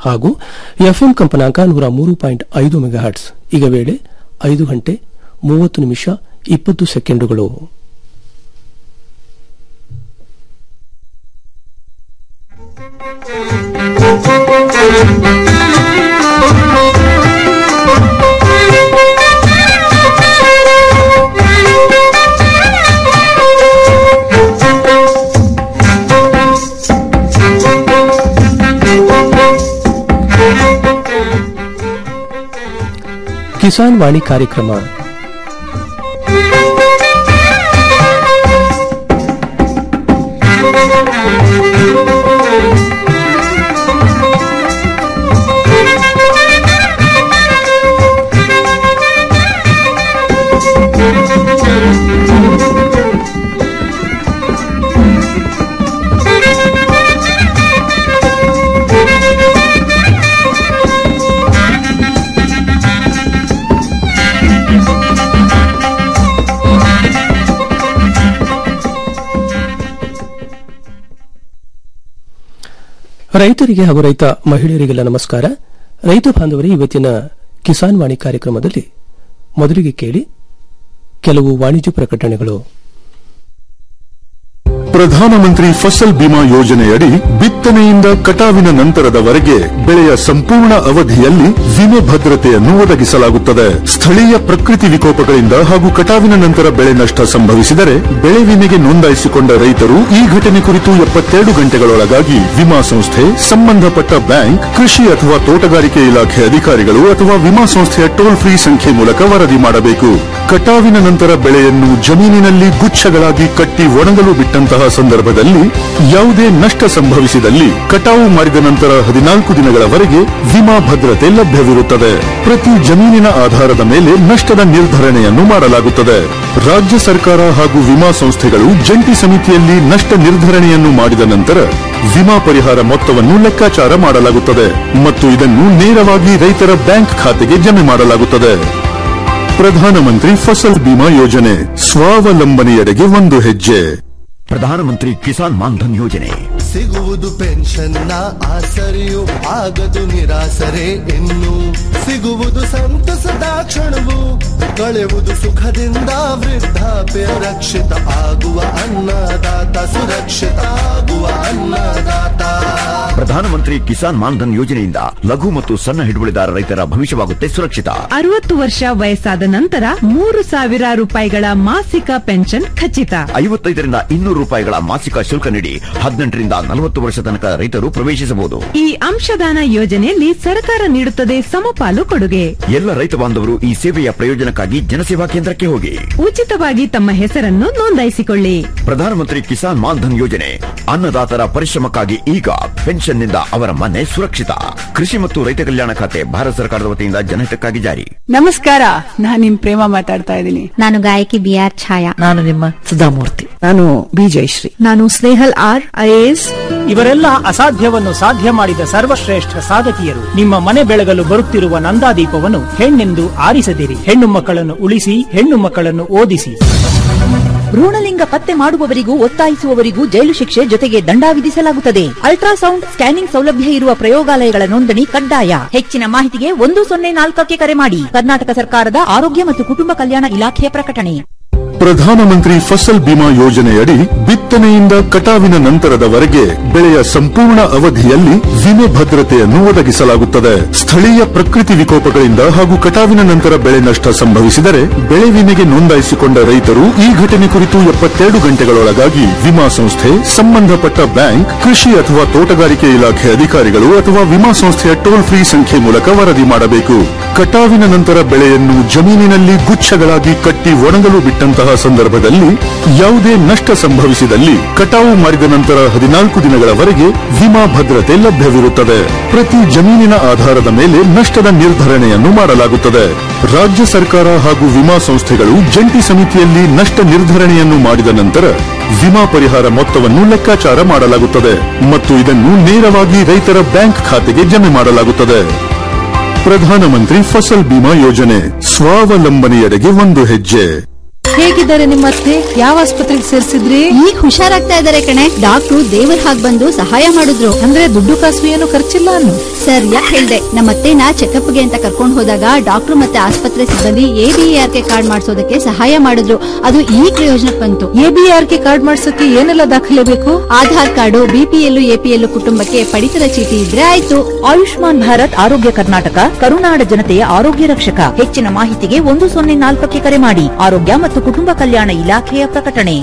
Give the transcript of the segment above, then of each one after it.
ಹಾಗೂ ಎಫ್ಎಂ ಕಂಪನಾಂಕ ನೂರ ಮೂರು ಪಾಯಿಂಟ್ ಐದು ಮೆಗಾಹರ್ಟ್ಸ್ ಈಗ ವೇಳೆ ಐದು ಗಂಟೆ ಮೂವತ್ತು ನಿಮಿಷ ಇಪ್ಪತ್ತು ಸೆಕೆಂಡುಗಳು ಕಿಸಾನ್ ವಾಣಿ ಕಾರ್ಯಕ್ರಮ ರೈತರಿಗೆ ಹಾಗೂ ರೈತ ಮಹಿಳೆಯರಿಗೆಲ್ಲ ನಮಸ್ಕಾರ ರೈತ ಬಾಂಧವರೇ ಇವತ್ತಿನ ಕಿಸಾನ್ ವಾಣಿ ಕಾರ್ಯಕ್ರಮದಲ್ಲಿ ಮೊದಲಿಗೆ ಕೇಳಿ ಕೆಲವು ವಾಣಿಜ್ಯ ಪ್ರಕಟಣೆಗಳು ಪ್ರಧಾನಮಂತ್ರಿ ಫಸಲ್ ಬಿಮಾ ಯೋಜನೆಯಡಿ ಬಿತ್ತನೆಯಿಂದ ಕಟಾವಿನ ನಂತರದವರೆಗೆ ಬೆಳೆಯ ಸಂಪೂರ್ಣ ಅವಧಿಯಲ್ಲಿ ವಿಮೆ ಭದ್ರತೆಯನ್ನು ಒದಗಿಸಲಾಗುತ್ತದೆ ಸ್ಥಳೀಯ ಪ್ರಕೃತಿ ವಿಕೋಪಗಳಿಂದ ಹಾಗೂ ಕಟಾವಿನ ನಂತರ ಬೆಳೆ ನಷ್ಟ ಸಂಭವಿಸಿದರೆ ಬೆಳೆ ವಿಮೆಗೆ ನೋಂದಾಯಿಸಿಕೊಂಡ ರೈತರು ಈ ಘಟನೆ ಕುರಿತು ಎಪ್ಪತ್ತೆರಡು ಗಂಟೆಗಳೊಳಗಾಗಿ ವಿಮಾ ಸಂಸ್ಥೆ ಸಂಬಂಧಪಟ್ಟ ಬ್ಯಾಂಕ್ ಕೃಷಿ ಅಥವಾ ತೋಟಗಾರಿಕೆ ಇಲಾಖೆ ಅಧಿಕಾರಿಗಳು ಅಥವಾ ವಿಮಾ ಸಂಸ್ಥೆಯ ಟೋಲ್ ಫ್ರೀ ಸಂಖ್ಯೆ ಮೂಲಕ ವರದಿ ಮಾಡಬೇಕು ಕಟಾವಿನ ನಂತರ ಬೆಳೆಯನ್ನು ಜಮೀನಿನಲ್ಲಿ ಗುಚ್ಛಗಳಾಗಿ ಕಟ್ಟಿ ಒಣಗಲು ಬಿಟ್ಟಂತಹ ಸಂದರ್ಭದಲ್ಲಿ ಯಾವುದೇ ನಷ್ಟ ಸಂಭವಿಸಿದಲ್ಲಿ ಕಟಾವು ಮಾಡಿದ ನಂತರ ಹದಿನಾಲ್ಕು ದಿನಗಳವರೆಗೆ ವಿಮಾ ಭದ್ರತೆ ಲಭ್ಯವಿರುತ್ತದೆ ಪ್ರತಿ ಜಮೀನಿನ ಆಧಾರದ ಮೇಲೆ ನಷ್ಟದ ನಿರ್ಧರಣೆಯನ್ನು ಮಾಡಲಾಗುತ್ತದೆ ರಾಜ್ಯ ಸರ್ಕಾರ ಹಾಗೂ ವಿಮಾ ಸಂಸ್ಥೆಗಳು ಜಂಟಿ ಸಮಿತಿಯಲ್ಲಿ ನಷ್ಟ ನಿರ್ಧರಣೆಯನ್ನು ಮಾಡಿದ ನಂತರ ವಿಮಾ ಪರಿಹಾರ ಮೊತ್ತವನ್ನು ಲೆಕ್ಕಾಚಾರ ಮಾಡಲಾಗುತ್ತದೆ ಮತ್ತು ಇದನ್ನು ನೇರವಾಗಿ ರೈತರ ಬ್ಯಾಂಕ್ ಖಾತೆಗೆ ಜಮೆ ಮಾಡಲಾಗುತ್ತದೆ ಪ್ರಧಾನಮಂತ್ರಿ ಫಸಲ್ ಬಿಮಾ ಯೋಜನೆ ಸ್ವಾವಲಂಬನೆಯೆಡೆಗೆ ಒಂದು ಹೆಜ್ಜೆ ಪ್ರಧಾನಮಂತ್ರಿ ಕಿಸಾನ್ ಮಾನ್ಧನ್ ಯೋಜನೆ ಸಿಗುವುದು ಪೆನ್ಷನ್ನ ಆಸರೆಯು ಆಗದು ನಿರಾಸರೆ ಇನ್ನು ಸಿಗುವುದು ಸಂತಸದ ಕ್ಷಣವು ಕಳೆವುದು ಸುಖದಿಂದ ವೃದ್ಧಾಪ್ಯ ರಕ್ಷಿತ ಆಗುವ ಅನ್ನದಾತ ಸುರಕ್ಷಿತ ಆಗುವ ಅನ್ನದಾತ ಪ್ರಧಾನಮಂತ್ರಿ ಕಿಸಾನ್ ಮಾನ್ಧನ್ ಯೋಜನೆಯಿಂದ ಲಘು ಮತ್ತು ಸಣ್ಣ ಹಿಡುವಳಿದಾರ ರೈತರ ಭವಿಷ್ಯವಾಗುತ್ತೆ ಸುರಕ್ಷಿತ ಅರವತ್ತು ವರ್ಷ ವಯಸ್ಸಾದ ನಂತರ ಮೂರು ಸಾವಿರ ರೂಪಾಯಿಗಳ ಮಾಸಿಕ ಪೆನ್ಷನ್ ಖಚಿತ ಐವತ್ತೈದರಿಂದ ಇನ್ನೂರು ರೂಪಾಯಿಗಳ ಮಾಸಿಕ ಶುಲ್ಕ ನೀಡಿ ಹದಿನೆಂಟರಿಂದ ನಲವತ್ತು ವರ್ಷ ತನಕ ರೈತರು ಪ್ರವೇಶಿಸಬಹುದು ಈ ಅಂಶದಾನ ಯೋಜನೆಯಲ್ಲಿ ಸರ್ಕಾರ ನೀಡುತ್ತದೆ ಸಮಪಾಲು ಕೊಡುಗೆ ಎಲ್ಲ ರೈತ ಬಾಂಧವರು ಈ ಸೇವೆಯ ಪ್ರಯೋಜನಕ್ಕಾಗಿ ಜನಸೇವಾ ಕೇಂದ್ರಕ್ಕೆ ಹೋಗಿ ಉಚಿತವಾಗಿ ತಮ್ಮ ಹೆಸರನ್ನು ನೋಂದಾಯಿಸಿಕೊಳ್ಳಿ ಪ್ರಧಾನಮಂತ್ರಿ ಕಿಸಾನ್ ಮಾನ್ಧನ್ ಯೋಜನೆ ಅನ್ನದಾತರ ಪರಿಶ್ರಮಕ್ಕಾಗಿ ಈಗ ಪೆನ್ಷನ್ನಿಂದ ಅವರ ಮನೆ ಸುರಕ್ಷಿತ ಕೃಷಿ ಮತ್ತು ರೈತ ಕಲ್ಯಾಣ ಖಾತೆ ಭಾರತ ಸರ್ಕಾರದ ವತಿಯಿಂದ ಜನಹಿತಕ್ಕಾಗಿ ಜಾರಿ ನಮಸ್ಕಾರ ನಾನ್ ನಿಮ್ ಪ್ರೇಮ ಮಾತಾಡ್ತಾ ಇದ್ದೀನಿ ನಾನು ಗಾಯಕಿ ಬಿ ಆರ್ ಛಾಯಾ ನಾನು ನಿಮ್ಮ ಸುಧಾಮೂರ್ತಿ ನಾನು ಬಿ ಜಯಶ್ರೀ ನಾನು ಸ್ನೇಹಲ್ ಆರ್ ಐಎಎಸ್ ಇವರೆಲ್ಲ ಅಸಾಧ್ಯವನ್ನು ಸಾಧ್ಯ ಮಾಡಿದ ಸರ್ವಶ್ರೇಷ್ಠ ಸಾಧಕಿಯರು ನಿಮ್ಮ ಮನೆ ಬೆಳಗಲು ಬರುತ್ತಿರುವ ನಂದಾದೀಪವನ್ನು ಹೆಣ್ಣೆಂದು ಆರಿಸದಿರಿ ಹೆಣ್ಣು ಮಕ್ಕಳನ್ನು ಉಳಿಸಿ ಹೆಣ್ಣು ಮಕ್ಕಳನ್ನು ಓದಿಸಿ ಭ್ರೂಣಲಿಂಗ ಪತ್ತೆ ಮಾಡುವವರಿಗೂ ಒತ್ತಾಯಿಸುವವರಿಗೂ ಜೈಲು ಶಿಕ್ಷೆ ಜೊತೆಗೆ ದಂಡ ವಿಧಿಸಲಾಗುತ್ತದೆ ಅಲ್ಟ್ರಾಸೌಂಡ್ ಸ್ಕ್ಯಾನಿಂಗ್ ಸೌಲಭ್ಯ ಇರುವ ಪ್ರಯೋಗಾಲಯಗಳ ನೋಂದಣಿ ಕಡ್ಡಾಯ ಹೆಚ್ಚಿನ ಮಾಹಿತಿಗೆ ಒಂದು ಸೊನ್ನೆ ನಾಲ್ಕಕ್ಕೆ ಕರೆ ಮಾಡಿ ಕರ್ನಾಟಕ ಸರ್ಕಾರದ ಆರೋಗ್ಯ ಮತ್ತು ಕುಟುಂಬ ಕಲ್ಯಾಣ ಇಲಾಖೆಯ ಪ್ರಕಟಣೆ ಪ್ರಧಾನಮಂತ್ರಿ ಫಸಲ್ ಬಿಮಾ ಯೋಜನೆಯಡಿ ಬಿತ್ತನೆಯಿಂದ ಕಟಾವಿನ ನಂತರದವರೆಗೆ ಬೆಳೆಯ ಸಂಪೂರ್ಣ ಅವಧಿಯಲ್ಲಿ ವಿಮೆ ಭದ್ರತೆಯನ್ನು ಒದಗಿಸಲಾಗುತ್ತದೆ ಸ್ಥಳೀಯ ಪ್ರಕೃತಿ ವಿಕೋಪಗಳಿಂದ ಹಾಗೂ ಕಟಾವಿನ ನಂತರ ಬೆಳೆ ನಷ್ಟ ಸಂಭವಿಸಿದರೆ ಬೆಳೆ ವಿಮೆಗೆ ನೋಂದಾಯಿಸಿಕೊಂಡ ರೈತರು ಈ ಘಟನೆ ಕುರಿತು ಎಪ್ಪತ್ತೆರಡು ಗಂಟೆಗಳೊಳಗಾಗಿ ವಿಮಾ ಸಂಸ್ಥೆ ಸಂಬಂಧಪಟ್ಟ ಬ್ಯಾಂಕ್ ಕೃಷಿ ಅಥವಾ ತೋಟಗಾರಿಕೆ ಇಲಾಖೆ ಅಧಿಕಾರಿಗಳು ಅಥವಾ ವಿಮಾ ಸಂಸ್ಥೆಯ ಟೋಲ್ ಫ್ರೀ ಸಂಖ್ಯೆ ಮೂಲಕ ವರದಿ ಮಾಡಬೇಕು ಕಟಾವಿನ ನಂತರ ಬೆಳೆಯನ್ನು ಜಮೀನಿನಲ್ಲಿ ಗುಚ್ಛಗಳಾಗಿ ಕಟ್ಟಿ ಒಣಗಲು ಬಿಟ್ಟಂತಹ ಸಂದರ್ಭದಲ್ಲಿ ಯಾವುದೇ ನಷ್ಟ ಸಂಭವಿಸಿದಲ್ಲಿ ಕಟಾವು ಮಾಡಿದ ನಂತರ ಹದಿನಾಲ್ಕು ದಿನಗಳವರೆಗೆ ವಿಮಾ ಭದ್ರತೆ ಲಭ್ಯವಿರುತ್ತದೆ ಪ್ರತಿ ಜಮೀನಿನ ಆಧಾರದ ಮೇಲೆ ನಷ್ಟದ ನಿರ್ಧರಣೆಯನ್ನು ಮಾಡಲಾಗುತ್ತದೆ ರಾಜ್ಯ ಸರ್ಕಾರ ಹಾಗೂ ವಿಮಾ ಸಂಸ್ಥೆಗಳು ಜಂಟಿ ಸಮಿತಿಯಲ್ಲಿ ನಷ್ಟ ನಿರ್ಧರಣೆಯನ್ನು ಮಾಡಿದ ನಂತರ ವಿಮಾ ಪರಿಹಾರ ಮೊತ್ತವನ್ನು ಲೆಕ್ಕಾಚಾರ ಮಾಡಲಾಗುತ್ತದೆ ಮತ್ತು ಇದನ್ನು ನೇರವಾಗಿ ರೈತರ ಬ್ಯಾಂಕ್ ಖಾತೆಗೆ ಜಮೆ ಮಾಡಲಾಗುತ್ತದೆ ಪ್ರಧಾನಮಂತ್ರಿ ಫಸಲ್ ಬಿಮಾ ಯೋಜನೆ ಸ್ವಾವಲಂಬನೆಯೆಡೆಗೆ ಒಂದು ಹೆಜ್ಜೆ ಹೇಗಿದ್ದಾರೆ ನಿಮ್ಮ ಅತ್ತೆ ಯಾವ ಆಸ್ಪತ್ರೆಗೆ ಸೇರಿಸಿದ್ರಿ ಈಗ ಹುಷಾರಾಗ್ತಾ ಇದಾರೆ ಕಣೆ ಡಾಕ್ಟ್ರು ದೇವರ ಹಾಗ್ ಬಂದು ಸಹಾಯ ಮಾಡಿದ್ರು ಅಂದ್ರೆ ದುಡ್ಡು ಕಾಸು ಏನು ಖರ್ಚಿಲ್ಲ ಅನ್ನು ಸರ್ ಯಾಕೆ ಹೇಳ್ದೆ ನಮ್ಮ ಅತ್ತೆನ ಚೆಕಪ್ಗೆ ಅಂತ ಕರ್ಕೊಂಡು ಹೋದಾಗ ಡಾಕ್ಟ್ರು ಮತ್ತೆ ಆಸ್ಪತ್ರೆ ಸಿಬ್ಬಂದಿ ಎಬಿಆರ್ಕೆ ಕಾರ್ಡ್ ಮಾಡಿಸೋದಕ್ಕೆ ಸಹಾಯ ಮಾಡಿದ್ರು ಅದು ಈ ಪ್ರಯೋಜನಕ್ಕೆ ಬಂತು ಎಬಿಆರ್ಕೆ ಕಾರ್ಡ್ ಮಾಡ್ಸಕ್ಕೆ ಏನೆಲ್ಲ ದಾಖಲೆ ಬೇಕು ಆಧಾರ್ ಕಾರ್ಡು ಬಿಪಿಎಲ್ ಎಪಿಎಲ್ ಕುಟುಂಬಕ್ಕೆ ಪಡಿತರ ಚೀಟಿ ಇದ್ರೆ ಆಯ್ತು ಆಯುಷ್ಮಾನ್ ಭಾರತ್ ಆರೋಗ್ಯ ಕರ್ನಾಟಕ ಕರುನಾಡ ಜನತೆಯ ಆರೋಗ್ಯ ರಕ್ಷಕ ಹೆಚ್ಚಿನ ಮಾಹಿತಿಗೆ ಒಂದು ಸೊನ್ನೆ ನಾಲ್ಕಕ್ಕೆ ಕರೆ ಮಾಡಿ ಆರೋಗ್ಯ ಮತ್ತು ಕುಟುಂಬ ಕಲ್ಯಾಣ ಇಲಾಖೆಯ ಪ್ರಕಟಣೆ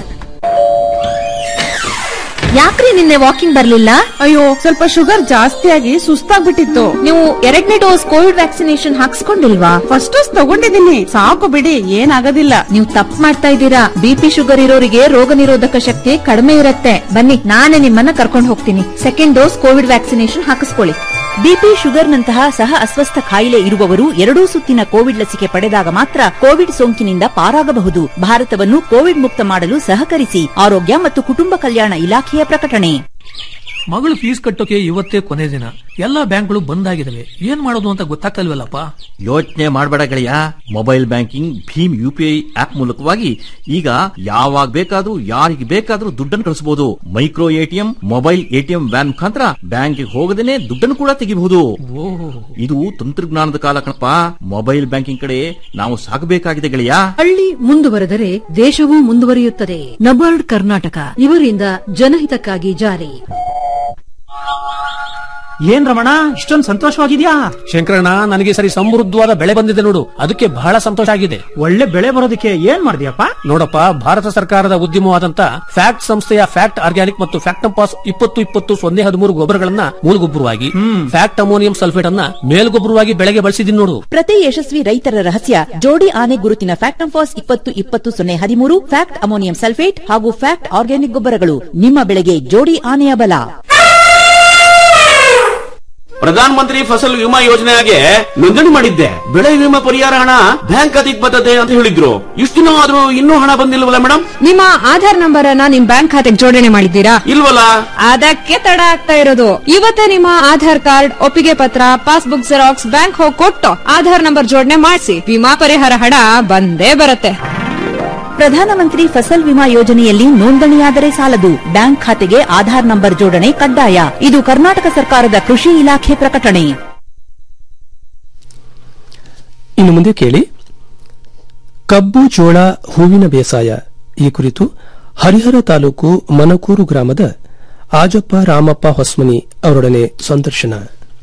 ಯಾಕ್ರಿ ನಿನ್ನೆ ವಾಕಿಂಗ್ ಬರ್ಲಿಲ್ಲ ಅಯ್ಯೋ ಸ್ವಲ್ಪ ಶುಗರ್ ಜಾಸ್ತಿ ಆಗಿ ಸುಸ್ತಾಗ್ಬಿಟ್ಟಿತ್ತು ನೀವು ಎರಡನೇ ಡೋಸ್ ಕೋವಿಡ್ ವ್ಯಾಕ್ಸಿನೇಷನ್ ಹಾಕ್ಸ್ಕೊಂಡಿಲ್ವಾ ಫಸ್ಟ್ ಡೋಸ್ ತಗೊಂಡಿದ್ದೀನಿ ಸಾಕು ಬಿಡಿ ಏನಾಗೋದಿಲ್ಲ ನೀವು ತಪ್ಪು ಮಾಡ್ತಾ ಇದ್ದೀರಾ ಬಿಪಿ ಶುಗರ್ ಇರೋರಿಗೆ ರೋಗ ನಿರೋಧಕ ಶಕ್ತಿ ಕಡಿಮೆ ಇರುತ್ತೆ ಬನ್ನಿ ನಾನೇ ನಿಮ್ಮನ್ನ ಕರ್ಕೊಂಡು ಹೋಗ್ತೀನಿ ಸೆಕೆಂಡ್ ಡೋಸ್ ಕೋವಿಡ್ ವ್ಯಾಕ್ಸಿನೇಷನ್ ಹಾಕಿಸ್ಕೊಳ್ಳಿ ಬಿಪಿ ಶುಗರ್ನಂತಹ ಸಹ ಅಸ್ವಸ್ಥ ಕಾಯಿಲೆ ಇರುವವರು ಎರಡೂ ಸುತ್ತಿನ ಕೋವಿಡ್ ಲಸಿಕೆ ಪಡೆದಾಗ ಮಾತ್ರ ಕೋವಿಡ್ ಸೋಂಕಿನಿಂದ ಪಾರಾಗಬಹುದು ಭಾರತವನ್ನು ಕೋವಿಡ್ ಮುಕ್ತ ಮಾಡಲು ಸಹಕರಿಸಿ ಆರೋಗ್ಯ ಮತ್ತು ಕುಟುಂಬ ಕಲ್ಯಾಣ ಇಲಾಖೆಯ ಪ್ರಕಟಣೆ ಮಗಳು ಫೀಸ್ ಕಟ್ಟೋಕೆ ಇವತ್ತೇ ಕೊನೆ ದಿನ ಎಲ್ಲಾ ಬ್ಯಾಂಕ್ಗಳು ಬಂದ್ ಆಗಿದಾವೆ ಏನ್ ಮಾಡೋದು ಅಂತ ಗೊತ್ತಾಗ್ತಲ್ವಲ್ಲಪ್ಪ ಯೋಚನೆ ಮಾಡಬೇಡ ಗೆಳೆಯ ಮೊಬೈಲ್ ಬ್ಯಾಂಕಿಂಗ್ ಭೀಮ್ ಯುಪಿಐ ಆಪ್ ಮೂಲಕವಾಗಿ ಈಗ ಯಾವಾಗ ಬೇಕಾದ್ರೂ ಯಾರಿಗೆ ಬೇಕಾದ್ರೂ ದುಡ್ಡನ್ನು ಕಳಿಸಬಹುದು micro ATM mobile ATM van ಮುಖಾಂತರ ಬ್ಯಾಂಕ್ಗೆ ಹೋಗದೇನೆ ದುಡ್ಡನ್ನು ಕೂಡ ತೆಗಿಬಹುದು ಇದು ತಂತ್ರಜ್ಞಾನದ ಕಾಲ ಕಣಪ್ಪ ಮೊಬೈಲ್ ಬ್ಯಾಂಕಿಂಗ್ ಕಡೆ ನಾವು ಸಾಗಬೇಕಾಗಿದೆ ಗೆಳೆಯ ಹಳ್ಳಿ ಮುಂದುವರೆದರೆ ದೇಶವೂ ಮುಂದುವರಿಯುತ್ತದೆ ನಬಾರ್ಡ್ ಕರ್ನಾಟಕ ಇವರಿಂದ ಜನಹಿತಕ್ಕಾಗಿ ಜಾರಿ ಏನ್ ರಮಣ ಇಷ್ಟೊಂದು ಸಂತೋಷವಾಗಿದ್ಯಾ ಶಂಕರಣ್ಣ ನನಗೆ ಈ ಸರಿ ಸಮೃದ್ಧವಾದ ಬೆಳೆ ಬಂದಿದೆ ನೋಡು ಅದಕ್ಕೆ ಬಹಳ ಸಂತೋಷ ಆಗಿದೆ ಒಳ್ಳೆ ಬೆಳೆ ಬರೋದಕ್ಕೆ ಏನ್ ಮಾಡಿದ್ಯಪ್ಪ ನೋಡಪ್ಪ ಭಾರತ ಸರ್ಕಾರದ ಉದ್ಯಮವಾದಂತ ಫ್ಯಾಕ್ಟ್ ಸಂಸ್ಥೆಯ ಫ್ಯಾಕ್ಟ್ ಆರ್ಗ್ಯಾನಿಕ್ ಮತ್ತು ಫ್ಯಾಕ್ಟಂಪಾಸ್ ಇಪ್ಪತ್ತು ಇಪ್ಪತ್ತು ಸೊನ್ನೆ ಹದಿಮೂರು ಗೊಬ್ಬರಗಳನ್ನ ಮೂಲಗೊಬ್ಬರವಾಗಿ ಫ್ಯಾಕ್ಟ್ ಅಮೋನಿಯಂ ಸಲ್ಫೇಟ್ ಅನ್ನ ಮೇಲ್ಗೊಬ್ಬರವಾಗಿ ಬೆಳೆಗೆ ಬಳಸಿದೀನಿ ನೋಡು ಪ್ರತಿ ಯಶಸ್ವಿ ರೈತರ ರಹಸ್ಯ ಜೋಡಿ ಆನೆ ಗುರುತಿನ ಫ್ಯಾಕ್ಟಂಫಾಸ್ ಇಪ್ಪತ್ತು ಇಪ್ಪತ್ತು ಸೊನ್ನೆ ಹದಿಮೂರು ಫ್ಯಾಕ್ಟ್ ಅಮೋನಿಯಂ ಸಲ್ಫೇಟ್ ಹಾಗೂ ಫ್ಯಾಕ್ಟ್ ಆರ್ಗ್ಯಾನಿಕ್ ಗೊಬ್ಬರಗಳು ನಿಮ್ಮ ಬೆಳೆಗೆ ಜೋಡಿ ಆನೆಯ ಬಲ ಪ್ರಧಾನ ಮಂತ್ರಿ ಫಸಲ್ ವಿಮಾ ಯೋಜನೆಗೆ ನೋಂದಣಿ ಮಾಡಿದ್ದೆ ಬೆಳೆ ವಿಮಾ ಪರಿಹಾರ ಹಣ ಬ್ಯಾಂಕ್ ಖಾತೆಗೆ ಬರ್ತದೆ ಅಂತ ಹೇಳಿದ್ರು ಇಷ್ಟು ದಿನ ಆದ್ರೂ ಇನ್ನೂ ಹಣ ಬಂದಿಲ್ವಲ್ಲ ಮೇಡಮ್ ನಿಮ್ಮ ಆಧಾರ್ ನಂಬರ್ ಅನ್ನ ನಿಮ್ ಬ್ಯಾಂಕ್ ಖಾತೆಗೆ ಜೋಡಣೆ ಮಾಡಿದ್ದೀರಾ ಇಲ್ವಲ್ಲ ಅದಕ್ಕೆ ತಡ ಆಗ್ತಾ ಇರೋದು ಇವತ್ತೇ ನಿಮ್ಮ ಆಧಾರ್ ಕಾರ್ಡ್ ಒಪ್ಪಿಗೆ ಪತ್ರ ಪಾಸ್ಬುಕ್ ಜೆರಾಕ್ಸ್ ಬ್ಯಾಂಕ್ ಹೋಗಿ ಕೊಟ್ಟು ಆಧಾರ್ ನಂಬರ್ ಜೋಡಣೆ ಮಾಡಿಸಿ ವಿಮಾ ಪರಿಹಾರ ಹಣ ಬಂದೇ ಬರುತ್ತೆ ಪ್ರಧಾನಮಂತ್ರಿ ಫಸಲ್ ವಿಮಾ ಯೋಜನೆಯಲ್ಲಿ ನೋಂದಣಿಯಾದರೆ ಸಾಲದು ಬ್ಯಾಂಕ್ ಖಾತೆಗೆ ಆಧಾರ್ ನಂಬರ್ ಜೋಡಣೆ ಕಡ್ಡಾಯ ಇದು ಕರ್ನಾಟಕ ಸರ್ಕಾರದ ಕೃಷಿ ಇಲಾಖೆ ಪ್ರಕಟಣೆ ಇನ್ನು ಮುಂದೆ ಕೇಳಿ ಕಬ್ಬು ಜೋಳ ಹೂವಿನ ಬೇಸಾಯ ಈ ಕುರಿತು ಹರಿಹರ ತಾಲೂಕು ಮನಕೂರು ಗ್ರಾಮದ ಆಜಪ್ಪ ರಾಮಪ್ಪ ಹೊಸ್ಮನಿ ಅವರೊಡನೆ ಸಂದರ್ಶನ